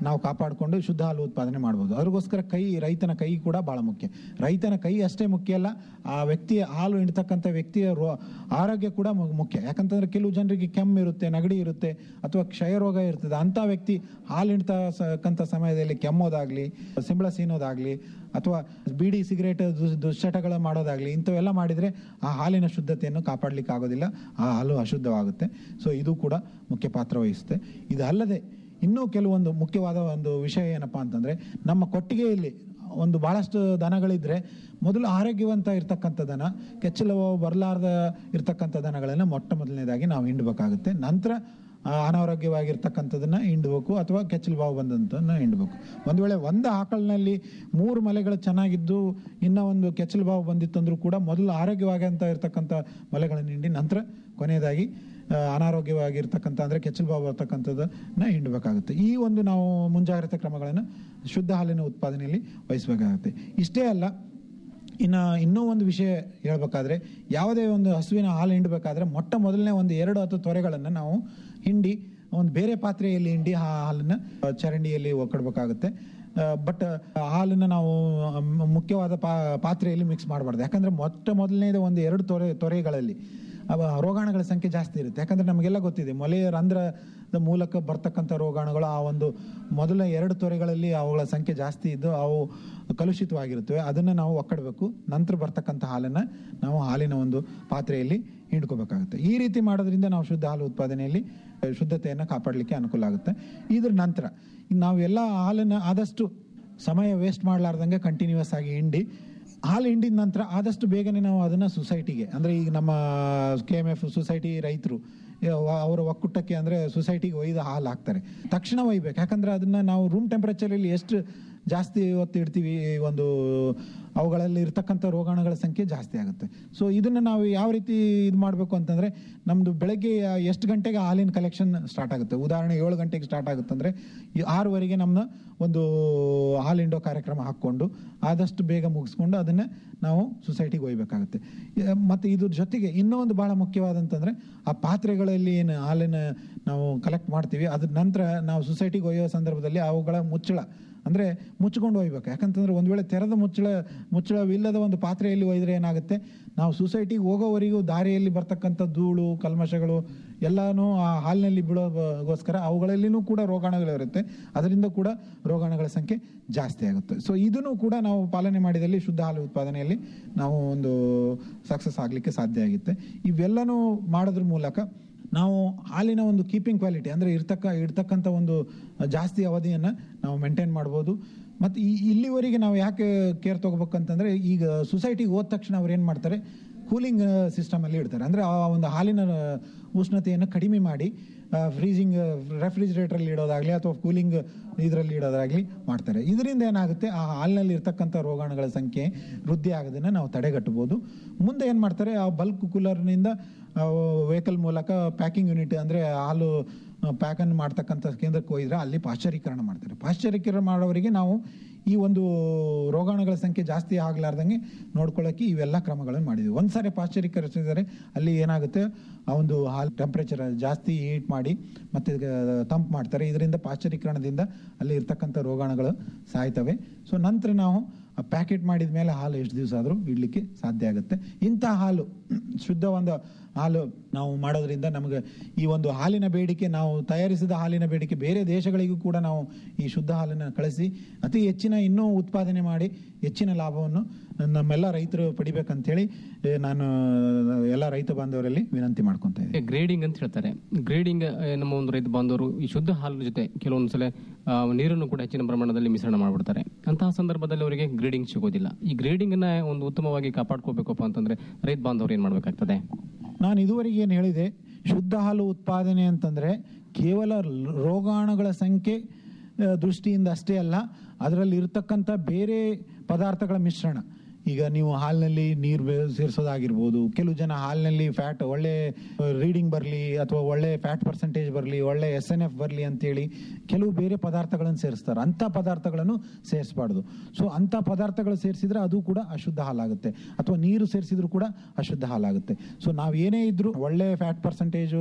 ನಾವು ಕಾಪಾಡಿಕೊಂಡು ಶುದ್ಧ ಹಾಲು ಉತ್ಪಾದನೆ ಮಾಡ್ಬೋದು ಅದಕ್ಕೋಸ್ಕರ ಕೈ ರೈತನ ಕೈ ಕೂಡ ಬಹಳ ಮುಖ್ಯ ರೈತನ ಕೈ ಅಷ್ಟೇ ಮುಖ್ಯ ಅಲ್ಲ ಆ ವ್ಯಕ್ತಿಯ ಹಾಲು ಹಿಂಡ್ತಕ್ಕಂಥ ವ್ಯಕ್ತಿಯ ರೋ ಆರೋಗ್ಯ ಕೂಡ ಮು- ಮುಖ್ಯ ಯಾಕಂತಂದ್ರೆ ಕೆಲವು ಜನರಿಗೆ ಕೆಮ್ಮು ಇರುತ್ತೆ ನೆಗಡಿ ಇರುತ್ತೆ ಅಥವಾ ಕ್ಷಯ ರೋಗ ಇರ್ತದೆ ಅಂಥ ವ್ಯಕ್ತಿ ಹಾಲು ಹಿಂಡ್ತಕ್ಕಂಥ ಸಮಯದಲ್ಲಿ ಕೆಮ್ಮೋದಾಗ್ಲಿ ಸಿಂಬಳ ಸೀನೋದಾಗ್ಲಿ ಅಥವಾ ಬೀಡಿ ಸಿಗರೇಟ್ ದುಸ್- ದುಶ್ಚಟಗಳ ಮಾಡೋದಾಗ್ಲಿ ಇಂಥವೆಲ್ಲ ಮಾಡಿದರೆ ಆ ಹಾಲಿನ ಶುದ್ಧತೆಯನ್ನು ಕಾಪಾಡಲಿಕ್ಕೆ ಆಗೋದಿಲ್ಲ ಆ ಹಾಲು ಅಶುದ್ಧವಾಗುತ್ತೆ ಸೊ ಇದು ಕೂಡ ಮುಖ್ಯ ಪಾತ್ರ ವಹಿಸುತ್ತೆ ಇದು ಅಲ್ಲದೆ ಇನ್ನೂ ಕೆಲವೊಂದು ಮುಖ್ಯವಾದ ಒಂದು ವಿಷಯ ಏನಪ್ಪಾ ಅಂತಂದ್ರೆ ನಮ್ಮ ಕೊಟ್ಟಿಗೆಯಲ್ಲಿ ಒಂದು ಬಹಳಷ್ಟು ದನಗಳಿದ್ರೆ ಮೊದಲು ಆರೋಗ್ಯವಂತ ಇರ್ತಕ್ಕಂಥ ದನ ಕೆಚ್ಚಲು ಬರಲಾರ್ದ ಇರ್ತಕ್ಕಂಥ ದನಗಳನ್ನು ಮೊಟ್ಟ ಮೊದಲನೇದಾಗಿ ನಾವು ಹಿಂಡಬೇಕಾಗುತ್ತೆ ನಂತರ ಆ, ಅನಾರೋಗ್ಯವಾಗಿರ್ತಕ್ಕಂಥದನ್ನ ಹಿಂಡಬೇಕು ಅಥವಾ ಕೆಚ್ಚಲು ಬಾವು ಬಂದಂಥನ್ನ ಹಿಂಡಬೇಕು ಒಂದು ವೇಳೆ ಒಂದು ಆಕಳಿನಲ್ಲಿ ಮೂರು ಮಲೆಗಳು ಚೆನ್ನಾಗಿದ್ದು ಇನ್ನೂ ಒಂದು ಕೆಚ್ಚಲು ಬಾವು ಬಂದಿತ್ತು ಅಂದ್ರೂ ಕೂಡ ಮೊದಲು ಆರೋಗ್ಯವಾಗಂತ ಇರ್ತಕ್ಕಂಥ ಮಲೆಗಳನ್ನು ಹಿಂಡಿ ನಂತರ ಕೊನೆಯದಾಗಿ ಆ, ಅನಾರೋಗ್ಯವಾಗಿರ್ತಕ್ಕಂಥ ಅಂದರೆ ಕೆಚ್ಚಲು ಬಾವು ಬರ್ತಕ್ಕಂಥದ್ದನ್ನ ಹಿಂಡಬೇಕಾಗುತ್ತೆ ಈ ಒಂದು ನಾವು ಮುಂಜಾಗ್ರತಾ ಕ್ರಮಗಳನ್ನು ಶುದ್ಧ ಹಾಲಿನ ಉತ್ಪಾದನೆಯಲ್ಲಿ ವಹಿಸಬೇಕಾಗುತ್ತೆ ಇಷ್ಟೇ ಅಲ್ಲ ಇನ್ನು ಇನ್ನೂ ಒಂದು ವಿಷಯ ಹೇಳ್ಬೇಕಾದ್ರೆ ಯಾವುದೇ ಒಂದು ಹಸುವಿನ ಹಾಲು ಹಿಂಡಬೇಕಾದ್ರೆ ಮೊಟ್ಟ ಮೊದಲನೇ ಒಂದು ಎರಡು ಅಥವಾ ತೊರೆಗಳನ್ನು ನಾವು ಹಿಂಡಿ ಒಂದು ಬೇರೆ ಪಾತ್ರೆಯಲ್ಲಿ ಹಿಂಡಿ ಆ ಹಾಲನ್ನು ಆ, ಚರಂಡಿಯಲ್ಲಿ ಒಕ್ಕಡ್ಬೇಕಾಗುತ್ತೆ ಬಟ್ ಹಾಲನ್ನು ನಾವು ಮ್, ಮುಖ್ಯವಾದ ಪಾ ಪಾತ್ರೆಯಲ್ಲಿ ಮಿಕ್ಸ್ ಮಾಡಬಾರ್ದು ಯಾಕಂದರೆ ಮೊಟ್ಟ ಮೊದಲನೇದು ಒಂದು ಎರಡು ತೊರೆ ತೊರೆಗಳಲ್ಲಿ ಅವ ರೋಗಾಣುಗಳ ಸಂಖ್ಯೆ ಜಾಸ್ತಿ ಇರುತ್ತೆ ಯಾಕಂದ್ರೆ ನಮಗೆಲ್ಲ ಗೊತ್ತಿದೆ ಮೊಲೆಯ ರಂಧ್ರದ ಮೂಲಕ ಬರ್ತಕ್ಕಂಥ ರೋಗಾಣುಗಳು ಆ ಒಂದು ಮೊದಲ ಎರಡು ತೊರೆಗಳಲ್ಲಿ ಅವುಗಳ ಸಂಖ್ಯೆ ಜಾಸ್ತಿ ಇದ್ದು ಅವು ಕಲುಷಿತವಾಗಿರುತ್ತವೆ ಅದನ್ನು ನಾವು ಒಕ್ಕಡಬೇಕು ನಂತರ ಬರ್ತಕ್ಕಂಥ ಹಾಲನ್ನು ನಾವು ಹಾಲಿನ ಒಂದು ಪಾತ್ರೆಯಲ್ಲಿ ಹಿಂಡ್ಕೋಬೇಕಾಗುತ್ತೆ ಈ ರೀತಿ ಮಾಡೋದ್ರಿಂದ ನಾವು ಶುದ್ಧ ಹಾಲು ಉತ್ಪಾದನೆಯಲ್ಲಿ ಶುದ್ಧತೆಯನ್ನು ಕಾಪಾಡಲಿಕ್ಕೆ ಅನುಕೂಲ ಆಗುತ್ತೆ ಇದ್ರ ನಂತರ ನಾವು ಎಲ್ಲ ಹಾಲನ್ನು ಆದಷ್ಟು ಸಮಯ ವೇಸ್ಟ್ ಮಾಡಲಾರ್ದಂಗೆ ಕಂಟಿನ್ಯೂಸ್ ಆಗಿ ಹಿಂಡಿ ಹಾಲು ಹಿಂಡಿದ ನಂತರ ಆದಷ್ಟು ಬೇಗನೆ ನಾವು ಅದನ್ನು ಸೊಸೈಟಿಗೆ ಅಂದರೆ ಈಗ ನಮ್ಮ ಕೆ ಎಮ್ ಎಫ್ ಸೊಸೈಟಿ ರೈತರು ಅವರ ಒಕ್ಕೂಟಕ್ಕೆ ಅಂದರೆ ಸೊಸೈಟಿಗೆ ಒಯ್ದು ಹಾಲು ಹಾಕ್ತಾರೆ ತಕ್ಷಣ ಒಯ್ಬೇಕು ಯಾಕಂದರೆ ಅದನ್ನು ನಾವು ರೂಮ್ ಟೆಂಪರೇಚರಲ್ಲಿ ಎಷ್ಟು ಜಾಸ್ತಿ ಹೊತ್ತು ಇಡ್ತೀವಿ ಈ ಒಂದು ಅವುಗಳಲ್ಲಿ ಇರ್ತಕ್ಕಂಥ ರೋಗಾಣುಗಳ ಸಂಖ್ಯೆ ಜಾಸ್ತಿ ಆಗುತ್ತೆ ಸೊ ಇದನ್ನು ನಾವು ಯಾವ ರೀತಿ ಇದು ಮಾಡಬೇಕು ಅಂತಂದರೆ ನಮ್ಮದು ಬೆಳಗ್ಗೆ ಎಷ್ಟು ಗಂಟೆಗೆ ಹಾಲಿನ ಕಲೆಕ್ಷನ್ ಸ್ಟಾರ್ಟ್ ಆಗುತ್ತೆ ಉದಾಹರಣೆ ಏಳು ಗಂಟೆಗೆ ಸ್ಟಾರ್ಟ್ ಆಗುತ್ತೆ ಅಂದರೆ ಈ ಆರೂವರೆಗೆ ನಮ್ಮ ಒಂದು ಹಾಲು ಹಿಂಡೋ ಕಾರ್ಯಕ್ರಮ ಹಾಕ್ಕೊಂಡು ಆದಷ್ಟು ಬೇಗ ಮುಗಿಸ್ಕೊಂಡು ಅದನ್ನು ನಾವು ಸೊಸೈಟಿಗೆ ಒಯ್ಬೇಕಾಗುತ್ತೆ ಯ- ಮತ್ತು ಇದ್ರ ಜೊತೆಗೆ ಇನ್ನೂ ಒಂದು ಭಾಳ ಮುಖ್ಯವಾದಂತಂದರೆ ಆ ಪಾತ್ರೆಗಳಲ್ಲಿ ಏನು ಹಾಲಿನ ನಾವು ಕಲೆಕ್ಟ್ ಮಾಡ್ತೀವಿ ಅದ್ರ ನಂತರ ನಾವು ಸೊಸೈಟಿಗೆ ಒಯ್ಯೋ ಸಂದರ್ಭದಲ್ಲಿ ಅವುಗಳ ಮುಚ್ಚಳ ಅಂದರೆ ಮುಚ್ಕೊಂಡು ಒಯ್ಬೇಕು ಯಾಕಂತಂದ್ರೆ ಒಂದು ವೇಳೆ ತೆರೆದ ಮುಚ್ಚಳ ಮುಚ್ಚಳವಿಲ್ಲದ ಒಂದು ಪಾತ್ರೆಯಲ್ಲಿ ಒಯ್ದರೆ ಏನಾಗುತ್ತೆ ನಾವು ಸೊಸೈಟಿಗೆ ಹೋಗೋವರೆಗೂ ದಾರಿಯಲ್ಲಿ ಬರ್ತಕ್ಕಂಥ ಧೂಳು ಕಲ್ಮಶಗಳು ಎಲ್ಲನೂ ಆ ಹಾಲಿನಲ್ಲಿ ಬೀಳೋಗೋಸ್ಕರ ಅವುಗಳಲ್ಲಿನೂ ಕೂಡ ರೋಗಾಣುಗಳು ಇರುತ್ತೆ ಅದರಿಂದ ಕೂಡ ರೋಗಾಣುಗಳ ಸಂಖ್ಯೆ ಜಾಸ್ತಿ ಆಗುತ್ತೆ ಸೊ ಇದನ್ನು ಕೂಡ ನಾವು ಪಾಲನೆ ಮಾಡಿದಲ್ಲಿ ಶುದ್ಧ ಹಾಲು ಉತ್ಪಾದನೆಯಲ್ಲಿ ನಾವು ಒಂದು ಸಕ್ಸಸ್ ಆಗಲಿಕ್ಕೆ ಸಾಧ್ಯ ಆಗುತ್ತೆ ಇವೆಲ್ಲನೂ ಮಾಡೋದ್ರ ಮೂಲಕ ನಾವು ಹಾಲಿನ ಒಂದು ಕೀಪಿಂಗ್ ಕ್ವಾಲಿಟಿ ಅಂದರೆ ಇರ್ತಕ್ಕ ಇರ್ತಕ್ಕಂಥ ಒಂದು ಜಾಸ್ತಿ ಅವಧಿಯನ್ನು ನಾವು ಮೇಂಟೈನ್ ಮಾಡ್ಬೋದು ಮತ್ತು ಈ ಇಲ್ಲಿವರೆಗೆ ನಾವು ಯಾಕೆ ಕೇರ್ ತೊಗೋಬೇಕಂತಂದರೆ ಈಗ ಸೊಸೈಟಿಗೆ ಹೋದ ತಕ್ಷಣ ಅವ್ರು ಏನು ಮಾಡ್ತಾರೆ ಕೂಲಿಂಗ್ ಸಿಸ್ಟಮಲ್ಲಿ ಇಡ್ತಾರೆ ಅಂದರೆ ಆ ಒಂದು ಹಾಲಿನ ಉಷ್ಣತೆಯನ್ನು ಕಡಿಮೆ ಮಾಡಿ ಫ್ರೀಜಿಂಗ್ ರೆಫ್ರಿಜಿರೇಟ್ರಲ್ಲಿ ಇಡೋದಾಗಲಿ ಅಥವಾ ಕೂಲಿಂಗ್ ಇದರಲ್ಲಿ ಇಡೋದಾಗಲಿ ಮಾಡ್ತಾರೆ ಇದರಿಂದ ಏನಾಗುತ್ತೆ ಆ ಹಾಲಿನಲ್ಲಿ ಇರ್ತಕ್ಕಂಥ ರೋಗಾಣುಗಳ ಸಂಖ್ಯೆ ವೃದ್ಧಿ ಆಗೋದನ್ನು ನಾವು ತಡೆಗಟ್ಟಬಹುದು ಮುಂದೆ ಏನು ಮಾಡ್ತಾರೆ ಆ ಬಲ್ಕ್ ಕೂಲರ್ನಿಂದ ವೆಹಿಕಲ್ ಮೂಲಕ ಪ್ಯಾಕಿಂಗ್ ಯೂನಿಟ್ ಅಂದರೆ ಹಾಲು ಪ್ಯಾಕನ್ನು ಮಾಡ್ತಕ್ಕಂಥ ಕೇಂದ್ರಕ್ಕೆ ಹೋಗಿದ್ರೆ ಅಲ್ಲಿ ಪಾಶ್ಚರೀಕರಣ ಮಾಡ್ತಾರೆ ಪಾಶ್ಚರೀಕರಣ ಮಾಡೋವರಿಗೆ ನಾವು ಈ ಒಂದು ರೋಗಾಣುಗಳ ಸಂಖ್ಯೆ ಜಾಸ್ತಿ ಆಗಲಾರ್ದಂಗೆ ನೋಡ್ಕೊಳ್ಳೋಕೆ ಇವೆಲ್ಲ ಕ್ರಮಗಳನ್ನು ಮಾಡಿದ್ವಿ ಒಂದ್ಸಾರಿ ಪಾಶ್ಚರೀಕರಿಸಿದರೆ ಅಲ್ಲಿ ಏನಾಗುತ್ತೆ ಆ ಒಂದು ಹಾಲ್ ಟೆಂಪ್ರೇಚರ್ ಜಾಸ್ತಿ ಹೀಟ್ ಮಾಡಿ ಮತ್ತೆ ತಂಪು ಮಾಡ್ತಾರೆ ಇದರಿಂದ ಪಾಶ್ಚರೀಕರಣದಿಂದ ಅಲ್ಲಿ ಇರ್ತಕ್ಕಂಥ ರೋಗಾಣುಗಳು ಸಾಯ್ತವೆ ಸೊ ನಂತರ ನಾವು ಪ್ಯಾಕೆಟ್ ಮಾಡಿದ ಮೇಲೆ ಹಾಲು ಎಷ್ಟು ದಿವಸ ಆದರೂ ಇಡಲಿಕ್ಕೆ ಸಾಧ್ಯ ಆಗುತ್ತೆ ಇಂಥ ಹಾಲು ಶುದ್ಧ ಒಂದು ಹಾಲು ನಾವು ಮಾಡೋದ್ರಿಂದ ನಮಗೆ ಈ ಒಂದು ಹಾಲಿನ ಬೇಡಿಕೆ ನಾವು ತಯಾರಿಸಿದ ಹಾಲಿನ ಬೇಡಿಕೆ ಬೇರೆ ದೇಶಗಳಿಗೂ ಕೂಡ ನಾವು ಈ ಶುದ್ಧ ಹಾಲನ್ನು ಕಳಿಸಿ ಅತಿ ಹೆಚ್ಚಿನ ಇನ್ನೂ ಉತ್ಪಾದನೆ ಮಾಡಿ ಹೆಚ್ಚಿನ ಲಾಭವನ್ನು ನಮ್ಮೆಲ್ಲ ರೈತರು ಪಡಿಬೇಕಂತೇಳಿ ಏ, ನಾನು ಎಲ್ಲ ರೈತ ಬಾಂಧವರಲ್ಲಿ ವಿನಂತಿ ಮಾಡ್ಕೊತಾ ಇದ್ದೀನಿ ಗ್ರೇಡಿಂಗ್ ಅಂತ ಹೇಳ್ತಾರೆ ಗ್ರೇಡಿಂಗ್ ನಮ್ಮ ಒಂದು ರೈತ ಬಾಂಧವರು ಈ ಶುದ್ಧ ಹಾಲಿನ ಜೊತೆ ಕೆಲವೊಂದು ಸಲ ಆ, ನೀರನ್ನು ಕೂಡ ಹೆಚ್ಚಿನ ಪ್ರಮಾಣದಲ್ಲಿ ಮಿಶ್ರಣ ಮಾಡ್ಬಿಡ್ತಾರೆ ಅಂತಹ ಸಂದರ್ಭದಲ್ಲಿ ಅವರಿಗೆ ಗ್ರೇಡಿಂಗ್ ಸಿಗೋದಿಲ್ಲ ಈ ಗ್ರೇಡಿಂಗ್ ಅನ್ನ ಒಂದು ಉತ್ತಮವಾಗಿ ಕಾಪಾಡ್ಕೋಬೇಕಪ್ಪ ಅಂತಂದ್ರೆ ರೈತ ಬಾಂಧವರು ಏನ್ ಮಾಡ್ಬೇಕಾಗ್ತದೆ ನಾನು ಇದುವರೆಗೆ ಏನು ಹೇಳಿದೆ ಶುದ್ಧ ಹಾಲು ಉತ್ಪಾದನೆ ಅಂತಂದರೆ ಕೇವಲ ಲ್- ರೋಗಾಣುಗಳ ಸಂಖ್ಯೆ ಆ, ದೃಷ್ಟಿಯಿಂದ ಅಷ್ಟೇ ಅಲ್ಲ ಅದರಲ್ಲಿ ಇರತಕ್ಕಂಥ ಬೇರೆ ಪದಾರ್ಥಗಳ ಮಿಶ್ರಣ ಈಗ ನೀವು ಹಾಲಿನಲ್ಲಿ ನೀರು ಸೇರಿಸೋದಾಗಿರ್ಬೋದು ಕೆಲವು ಜನ ಹಾಲಿನಲ್ಲಿ ಫ್ಯಾಟ್ ಒಳ್ಳೆ ರೀಡಿಂಗ್ ಬರಲಿ ಅಥವಾ ಒಳ್ಳೆ ಫ್ಯಾಟ್ ಪರ್ಸೆಂಟೇಜ್ ಬರಲಿ ಒಳ್ಳೆ ಎಸ್ ಎನ್ ಎಫ್ ಬರಲಿ ಅಂತೇಳಿ ಕೆಲವು ಬೇರೆ ಪದಾರ್ಥಗಳನ್ನು ಸೇರಿಸ್ತಾರೆ ಅಂಥ ಪದಾರ್ಥಗಳನ್ನು ಸೇರಿಸಬಾರ್ದು ಸೊ ಅಂಥ ಪದಾರ್ಥಗಳು ಸೇರಿಸಿದ್ರೆ ಅದು ಕೂಡ ಅಶುದ್ಧ ಹಾಲಾಗುತ್ತೆ ಅಥವಾ ನೀರು ಸೇರಿಸಿದ್ರು ಕೂಡ ಅಶುದ್ಧ ಹಾಲಾಗುತ್ತೆ ಸೊ ನಾವು ಏನೇ ಇದ್ರೂ ಒಳ್ಳೆ ಫ್ಯಾಟ್ ಪರ್ಸೆಂಟೇಜು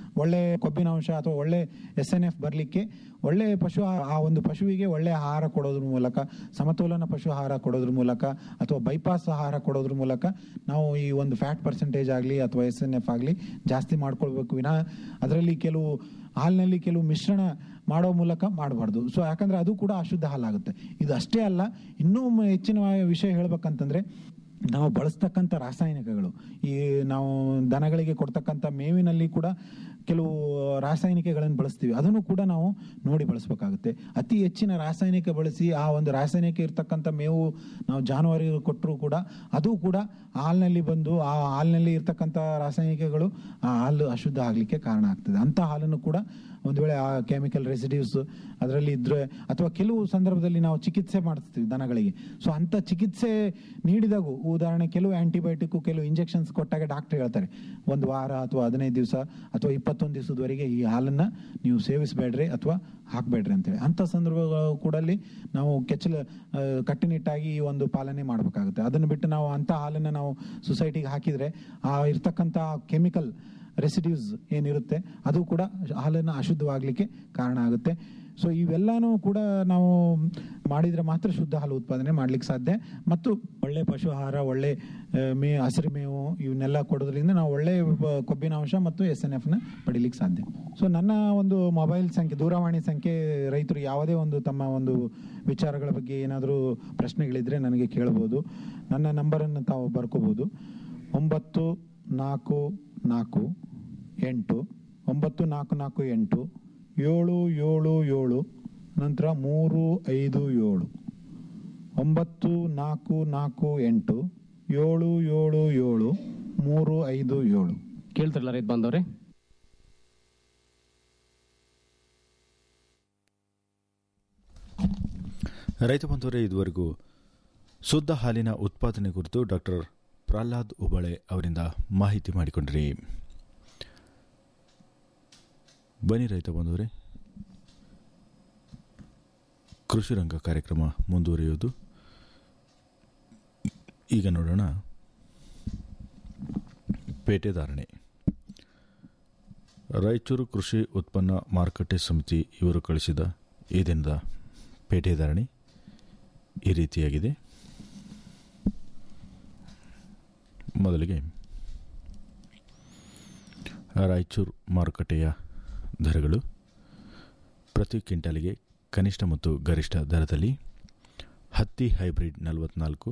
ಒಳ್ಳೆ ಕೊಬ್ಬಿನಾಂಶ ಅಥವಾ ಒಳ್ಳೆ ಎಸ್ ಎನ್ ಎಫ್ ಬರಲಿಕ್ಕೆ ಒಳ್ಳೆ ಪಶು ಆ- ಆ ಒಂದು ಪಶುವಿಗೆ ಒಳ್ಳೆ ಆಹಾರ ಕೊಡೋದ್ರ ಮೂಲಕ ಸಮತೋಲನ ಪಶು ಆಹಾರ ಕೊಡೋದ್ರ ಮೂಲಕ ಅಥವಾ ಬೈಪಾಸ್ ಆಹಾರ ಕೊಡೋದ್ರ ಮೂಲಕ ನಾವು ಈ ಒಂದು ಫ್ಯಾಟ್ ಪರ್ಸೆಂಟೇಜ್ ಆಗಲಿ ಅಥವಾ ಎಸ್ ಎನ್ ಎಫ್ ಆಗಲಿ ಜಾಸ್ತಿ ಮಾಡ್ಕೊಳ್ಬೇಕು ವಿನಃ ಅದರಲ್ಲಿ ಕೆಲವು ಹಾಲಿನಲ್ಲಿ ಕೆಲವು ಮಿಶ್ರಣ ಮಾಡೋ ಮೂಲಕ ಮಾಡಬಾರ್ದು ಸೊ ಯಾಕಂದ್ರೆ ಅದು ಕೂಡ ಅಶುದ್ಧ ಹಾಲಾಗುತ್ತೆ ಇದು ಅಷ್ಟೇ ಅಲ್ಲ ಇನ್ನೂ ಮ- ಹೆಚ್ಚಿನ ವಿಷಯ ಹೇಳ್ಬೇಕಂತಂದ್ರೆ ನಾವು ಬಳಸ್ತಕ್ಕಂಥ ರಾಸಾಯನಿಕಗಳು ಈ ನಾವು ದನಗಳಿಗೆ ಕೊಡ್ತಕ್ಕಂಥ ಮೇವಿನಲ್ಲಿ ಕೂಡ ಕೆಲವು ರಾಸಾಯನಿಕಗಳನ್ನು ಬಳಸ್ತೀವಿ ಅದನ್ನು ಕೂಡ ನಾವು ನೋಡಿ ಬಳಸಬೇಕಾಗುತ್ತೆ ಅತಿ ಹೆಚ್ಚಿನ ರಾಸಾಯನಿಕ ಬಳಸಿ ಆ ಒಂದು ರಾಸಾಯನಿಕ ಇರ್ತಕ್ಕಂಥ ಮೇವು ನಾವು ಜಾನುವಾರಿಗೆ ಕೊಟ್ಟರು ಕೂಡ ಅದು ಕೂಡ ಹಾಲಿನಲ್ಲಿ ಬಂದು ಆ ಹಾಲಿನಲ್ಲಿ ಇರ್ತಕ್ಕಂಥ ರಾಸಾಯನಿಕಗಳು ಆ ಹಾಲು ಅಶುದ್ಧ ಆಗಲಿಕ್ಕೆ ಕಾರಣ ಆಗ್ತದೆ ಅಂಥ ಹಾಲನ್ನು ಕೂಡ ಒಂದು ವೇಳೆ ಆ ಕೆಮಿಕಲ್ ರೆಸಿಡ್ಯೂಸ್ ಅದರಲ್ಲಿ ಇದ್ರೆ ಅಥವಾ ಕೆಲವು ಸಂದರ್ಭದಲ್ಲಿ ನಾವು ಚಿಕಿತ್ಸೆ ಮಾಡಿಸ್ತೀವಿ ದನಗಳಿಗೆ ಸೊ ಅಂಥ ಚಿಕಿತ್ಸೆ ನೀಡಿದಾಗೂ ಉದಾಹರಣೆ ಕೆಲವು ಆಂಟಿಬಯೋಟಿಕ್ ಕೆಲವು ಇಂಜೆಕ್ಷನ್ಸ್ ಕೊಟ್ಟಾಗ ಡಾಕ್ಟರ್ ಹೇಳ್ತಾರೆ ಒಂದು ವಾರ ಅಥವಾ ಹದಿನೈದು ದಿವಸ ಅಥವಾ ಇಪ್ಪತ್ತೊಂದು ದಿವಸದವರೆಗೆ ಈ ಹಾಲನ್ನ ನೀವು ಸೇವಿಸಬೇಡ್ರಿ ಅಥವಾ ಹಾಕಬೇಡ್ರಿ ಅಂತೇಳಿ ಅಂಥ ಸಂದರ್ಭಗಳು ಕೂಡಲ್ಲಿ ನಾವು ಕೆಚ್ಚಲ ಆ, ಕಟ್ಟುನಿಟ್ಟಾಗಿ ಈ ಒಂದು ಪಾಲನೆ ಮಾಡಬೇಕಾಗುತ್ತೆ ಅದನ್ನು ಬಿಟ್ಟು ನಾವು ಅಂಥ ಹಾಲನ್ನು ನಾವು ಸೊಸೈಟಿಗೆ ಹಾಕಿದ್ರೆ ಆ ಇರ್ತಕ್ಕಂಥ ಕೆಮಿಕಲ್ ರೆಸಿಡ್ಯೂಸ್ ಏನಿರುತ್ತೆ ಅದು ಕೂಡ ಹಾಲನ್ನು ಅಶುದ್ಧವಾಗಲಿಕ್ಕೆ ಕಾರಣ ಆಗುತ್ತೆ ಸೊ ಇವೆಲ್ಲಾನು ಕೂಡ ನಾವು ಮಾಡಿದ್ರೆ ಮಾತ್ರ ಶುದ್ಧ ಹಾಲು ಉತ್ಪಾದನೆ ಮಾಡ್ಲಿಕ್ಕೆ ಸಾಧ್ಯ ಮತ್ತು ಒಳ್ಳೆ ಪಶು ಆಹಾರ ಒಳ್ಳೆ ಆ, ಮೇ ಹಸಿರು ಮೇವು ಇವನ್ನೆಲ್ಲ ಕೊಡೋದ್ರಿಂದ ನಾವು ಒಳ್ಳೆ ಬ- ಕೊಬ್ಬಿನಾಂಶ ಮತ್ತು ಎಸ್ ಎನ್ ಎಫ್ನ ಪಡಿಲಿಕ್ಕೆ ಸಾಧ್ಯ ಸೊ ನನ್ನ ಒಂದು ಮೊಬೈಲ್ ಸಂಖ್ಯೆ ದೂರವಾಣಿ ಸಂಖ್ಯೆ ರೈತರು ಯಾವುದೇ ಒಂದು ತಮ್ಮ ಒಂದು ವಿಚಾರಗಳ ಬಗ್ಗೆ ಏನಾದರೂ ಪ್ರಶ್ನೆಗಳಿದ್ರೆ ನನಗೆ ಕೇಳ್ಬೋದು ನನ್ನ ನಂಬರನ್ನು ತಾವು ಬರ್ಕೋಬೋದು ಒಂಬತ್ತು ನಾಲ್ಕು ನಾಲ್ಕು ಎಂಟು ಒಂಬತ್ತು ನಾಲ್ಕು ನಾಲ್ಕು ಎಂಟು ಏಳು ಏಳು ಏಳು ನಂತರ ಮೂರು ಐದು ಏಳು ಒಂಬತ್ತು ನಾಲ್ಕು ನಾಲ್ಕು ಎಂಟು ಏಳು ಏಳು ಏಳು ಮೂರು ಐದು ಏಳು ಕೇಳ್ತಾರಲ್ಲ ರೈತ ಬಾಂಧವ್ರೆ ರೈತ ಬಂಧುವರೇ ಇದುವರೆಗೂ ಶುದ್ಧ ಹಾಲಿನ ಉತ್ಪಾದನೆ ಕುರಿತು ಡಾಕ್ಟರ್ ಪ್ರಹ್ಲಾದ್ ಉಬಳೆ ಅವರಿಂದ ಮಾಹಿತಿ ಮಾಡಿಕೊಂಡ್ರಿ ಬನ್ನಿ ರೈತ ಬಂಧುವರೇ ಕೃಷಿ ರಂಗ ಕಾರ್ಯಕ್ರಮ ಮುಂದುವರಿಯುವುದು ಈಗ ನೋಡೋಣ ಪೇಟೆ ಧಾರಣೆ ರಾಯಚೂರು ಕೃಷಿ ಉತ್ಪನ್ನ ಮಾರುಕಟ್ಟೆ ಸಮಿತಿ ಇವರು ಕಳಿಸಿದ ಈ ದಿನದ ಪೇಟೆ ಧಾರಣೆ ಈ ರೀತಿಯಾಗಿದೆ ಮೊದಲಿಗೆ ರಾಯಚೂರು ಮಾರುಕಟ್ಟೆಯ ದರಗಳು ಪ್ರತಿ ಕ್ವಿಂಟಾಲಿಗೆ ಕನಿಷ್ಠ ಮತ್ತು ಗರಿಷ್ಠ ದರದಲ್ಲಿ ಹತ್ತಿ ಹೈಬ್ರಿಡ್ ನಲವತ್ನಾಲ್ಕು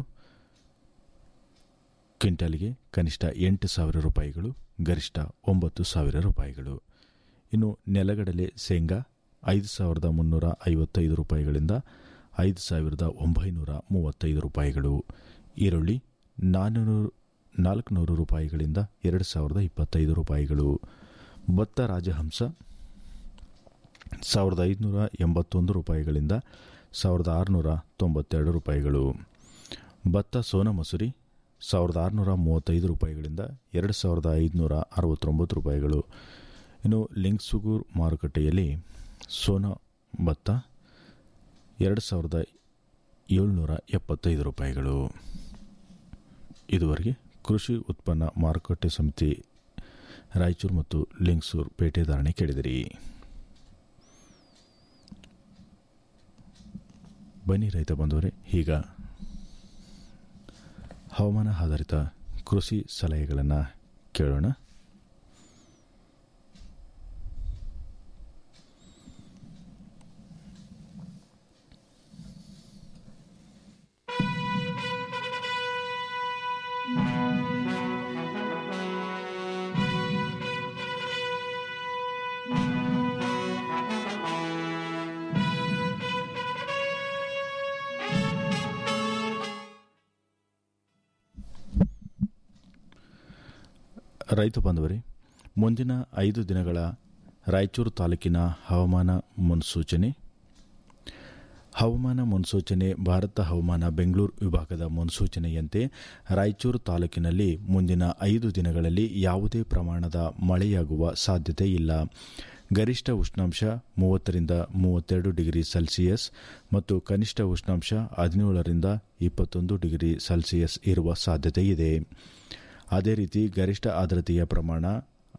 ಕ್ವಿಂಟಾಲಿಗೆ ಕನಿಷ್ಠ ಎಂಟು ಸಾವಿರ ರೂಪಾಯಿಗಳು ಗರಿಷ್ಠ ಒಂಬತ್ತು ಸಾವಿರ ರೂಪಾಯಿಗಳು ಇನ್ನು ನೆಲಗಡಲೆ ಶೇಂಗಾ ಐದು ಸಾವಿರದ ಮುನ್ನೂರ ಐವತ್ತೈದು ರೂಪಾಯಿಗಳಿಂದ ಐದು ಸಾವಿರದ ಒಂಬೈನೂರ ಮೂವತ್ತೈದು ರೂಪಾಯಿಗಳು ಈರುಳ್ಳಿ ನಾನ್ನೂರು ನಾಲ್ಕುನೂರು ರೂಪಾಯಿಗಳಿಂದ ಎರಡು ಸಾವಿರದ ಇಪ್ಪತ್ತೈದು ರೂಪಾಯಿಗಳು ಭತ್ತ ರಾಜಹಂಸ ಸಾವಿರದ ಐದುನೂರ ಎಂಬತ್ತೊಂದು ರೂಪಾಯಿಗಳಿಂದ ಸಾವಿರದ ಆರುನೂರ ತೊಂಬತ್ತೆರಡು ರೂಪಾಯಿಗಳು ಭತ್ತ ಸೋನಾ ಮಸೂರಿ ಸಾವಿರದ ಆರುನೂರ ಮೂವತ್ತೈದು ರೂಪಾಯಿಗಳಿಂದ ಎರಡು ಸಾವಿರದ ಐದುನೂರ ಅರವತ್ತೊಂಬತ್ತು ರೂಪಾಯಿಗಳು ಇನ್ನು ಲಿಂಗ್ಸುಗೂರ್ ಮಾರುಕಟ್ಟೆಯಲ್ಲಿ ಸೋನಾ ಭತ್ತ ಎರಡು ಸಾವಿರದ ಏಳ್ನೂರ ಎಪ್ಪತ್ತೈದು ರೂಪಾಯಿಗಳು ಇದುವರೆಗೆ ಕೃಷಿ ಉತ್ಪನ್ನ ಮಾರುಕಟ್ಟೆ ಸಮಿತಿ ರಾಯಚೂರು ಮತ್ತು ಲಿಂಗ್ಸೂರ್ ಪೇಟೆ ಧಾರಣೆ ಕೇಳಿದಿರಿ ಬನ್ನಿ ರೈತ ಬಂದವರೇ ಈಗ ಹವಾಮಾನ ಆಧಾರಿತ ಕೃಷಿ ಸಲಹೆಗಳನ್ನು ಕೇಳೋಣ ರೈತ ಬಾಂಧವರೇ ಮುಂದಿನ ಐದು ದಿನಗಳ ರಾಯಚೂರು ತಾಲೂಕಿನ ಹವಾಮಾನ ಮುನ್ಸೂಚನೆ ಹವಾಮಾನ ಮುನ್ಸೂಚನೆ ಭಾರತ ಹವಾಮಾನ ಬೆಂಗಳೂರು ವಿಭಾಗದ ಮುನ್ಸೂಚನೆಯಂತೆ ರಾಯಚೂರು ತಾಲೂಕಿನಲ್ಲಿ ಮುಂದಿನ ಐದು ದಿನಗಳಲ್ಲಿ ಯಾವುದೇ ಪ್ರಮಾಣದ ಮಳೆಯಾಗುವ ಸಾಧ್ಯತೆ ಇಲ್ಲ ಗರಿಷ್ಠ ಉಷ್ಣಾಂಶ ಮೂವತ್ತರಿಂದ ಮೂವತ್ತೆರಡು ಡಿಗ್ರಿ ಸೆಲ್ಸಿಯಸ್ ಮತ್ತು ಕನಿಷ್ಠ ಉಷ್ಣಾಂಶ ಹದಿನೇಳರಿಂದ ಇಪ್ಪತ್ತೊಂದು ಡಿಗ್ರಿ ಸೆಲ್ಸಿಯಸ್ ಇರುವ ಸಾಧ್ಯತೆ ಇದೆ ಅದೇ ರೀತಿ ಗರಿಷ್ಠ ಆರ್ದ್ರತೆಯ ಪ್ರಮಾಣ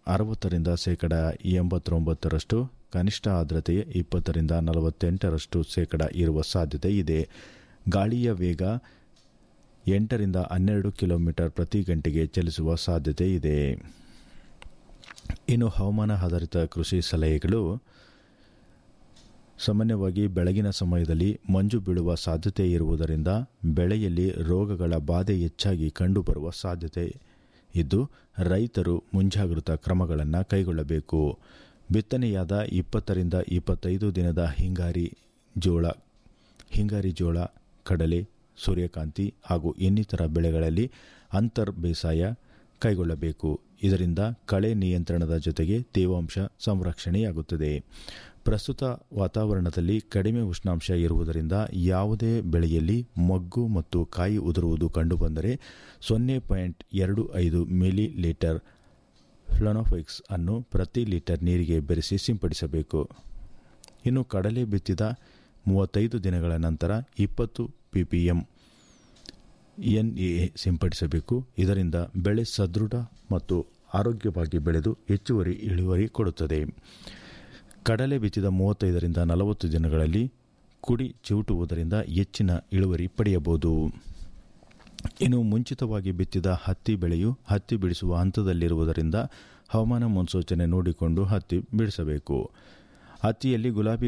ಅರವತ್ತರಿಂದ ಶೇಕಡ ಎಂಬತ್ತೊಂಬತ್ತರಷ್ಟು ಕನಿಷ್ಠ ಆರ್ದ್ರತೆ ಇಪ್ಪತ್ತರಿಂದ ನಲವತ್ತೆಂಟರಷ್ಟು ಶೇಕಡ ಇರುವ ಸಾಧ್ಯತೆ ಇದೆ ಗಾಳಿಯ ವೇಗ ಎಂಟರಿಂದ ಹನ್ನೆರಡು ಕಿಲೋಮೀಟರ್ ಪ್ರತಿ ಗಂಟೆಗೆ ಚಲಿಸುವ ಸಾಧ್ಯತೆ ಇದೆ ಇನ್ನು ಹವಾಮಾನ ಆಧಾರಿತ ಕೃಷಿ ಸಲಹೆಗಳು ಸಾಮಾನ್ಯವಾಗಿ ಬೆಳಗಿನ ಸಮಯದಲ್ಲಿ ಮಂಜು ಬೀಳುವ ಸಾಧ್ಯತೆ ಇರುವುದರಿಂದ ಬೆಳೆಯಲ್ಲಿ ರೋಗಗಳ ಬಾಧೆ ಹೆಚ್ಚಾಗಿ ಕಂಡುಬರುವ ಸಾಧ್ಯತೆ ಇದ್ದು ರೈತರು ಮುಂಜಾಗೃತಾ ಕ್ರಮಗಳನ್ನು ಕೈಗೊಳ್ಳಬೇಕು ಬಿತ್ತನೆಯಾದ ಇಪ್ಪತ್ತರಿಂದ ಇಪ್ಪತ್ತೈದು ದಿನದ ಹಿಂಗಾರಿ ಜೋಳ ಹಿಂಗಾರಿ ಜೋಳ ಕಡಲೆ ಸೂರ್ಯಕಾಂತಿ ಹಾಗೂ ಇನ್ನಿತರ ಬೆಳೆಗಳಲ್ಲಿ ಅಂತರ್ ಬೇಸಾಯ ಕೈಗೊಳ್ಳಬೇಕು ಇದರಿಂದ ಕಳೆ ನಿಯಂತ್ರಣದ ಜೊತೆಗೆ ತೇವಾಂಶ ಸಂರಕ್ಷಣೆಯಾಗುತ್ತದೆ ಪ್ರಸ್ತುತ ವಾತಾವರಣದಲ್ಲಿ ಕಡಿಮೆ ಉಷ್ಣಾಂಶ ಇರುವುದರಿಂದ ಯಾವುದೇ ಬೆಳೆಯಲ್ಲಿ ಮೊಗ್ಗು ಮತ್ತು ಕಾಯಿ ಉದುರುವುದು ಕಂಡುಬಂದರೆ ಸೊನ್ನೆ ಪಾಯಿಂಟ್ ಎರಡು ಐದು ಮಿಲಿ ಲೀಟರ್ ಫ್ಲೊನೋಫಿಕ್ಸ್ ಅನ್ನು ಪ್ರತಿ ಲೀಟರ್ ನೀರಿಗೆ ಬೆರೆಸಿ ಸಿಂಪಡಿಸಬೇಕು ಇನ್ನು ಕಡಲೆ ಬಿತ್ತಿದ ಮೂವತ್ತೈದು ದಿನಗಳ ನಂತರ ಇಪ್ಪತ್ತು ಪಿಪಿಎಂ ಎನ್ಎ ಸಿಂಪಡಿಸಬೇಕು ಇದರಿಂದ ಬೆಳೆ ಸದೃಢ ಮತ್ತು ಆರೋಗ್ಯವಾಗಿ ಬೆಳೆದು ಹೆಚ್ಚುವರಿ ಇಳುವರಿ ಕೊಡುತ್ತದೆ ಕಡಲೆ ಬಿತ್ತಿದ ಮೂವತ್ತೈದರಿಂದ ನಲವತ್ತು ದಿನಗಳಲ್ಲಿ ಕುಡಿ ಚಿವುಟುವುದರಿಂದ ಹೆಚ್ಚಿನ ಇಳುವರಿ ಪಡೆಯಬಹುದು ಇನ್ನು ಮುಂಚಿತವಾಗಿ ಬಿತ್ತಿದ ಹತ್ತಿ ಬೆಳೆಯು ಹತ್ತಿ ಬಿಡಿಸುವ ಹಂತದಲ್ಲಿರುವುದರಿಂದ ಹವಾಮಾನ ಮುನ್ಸೂಚನೆ ನೋಡಿಕೊಂಡು ಹತ್ತಿ ಬಿಡಿಸಬೇಕು ಹತ್ತಿಯಲ್ಲಿ ಗುಲಾಬಿ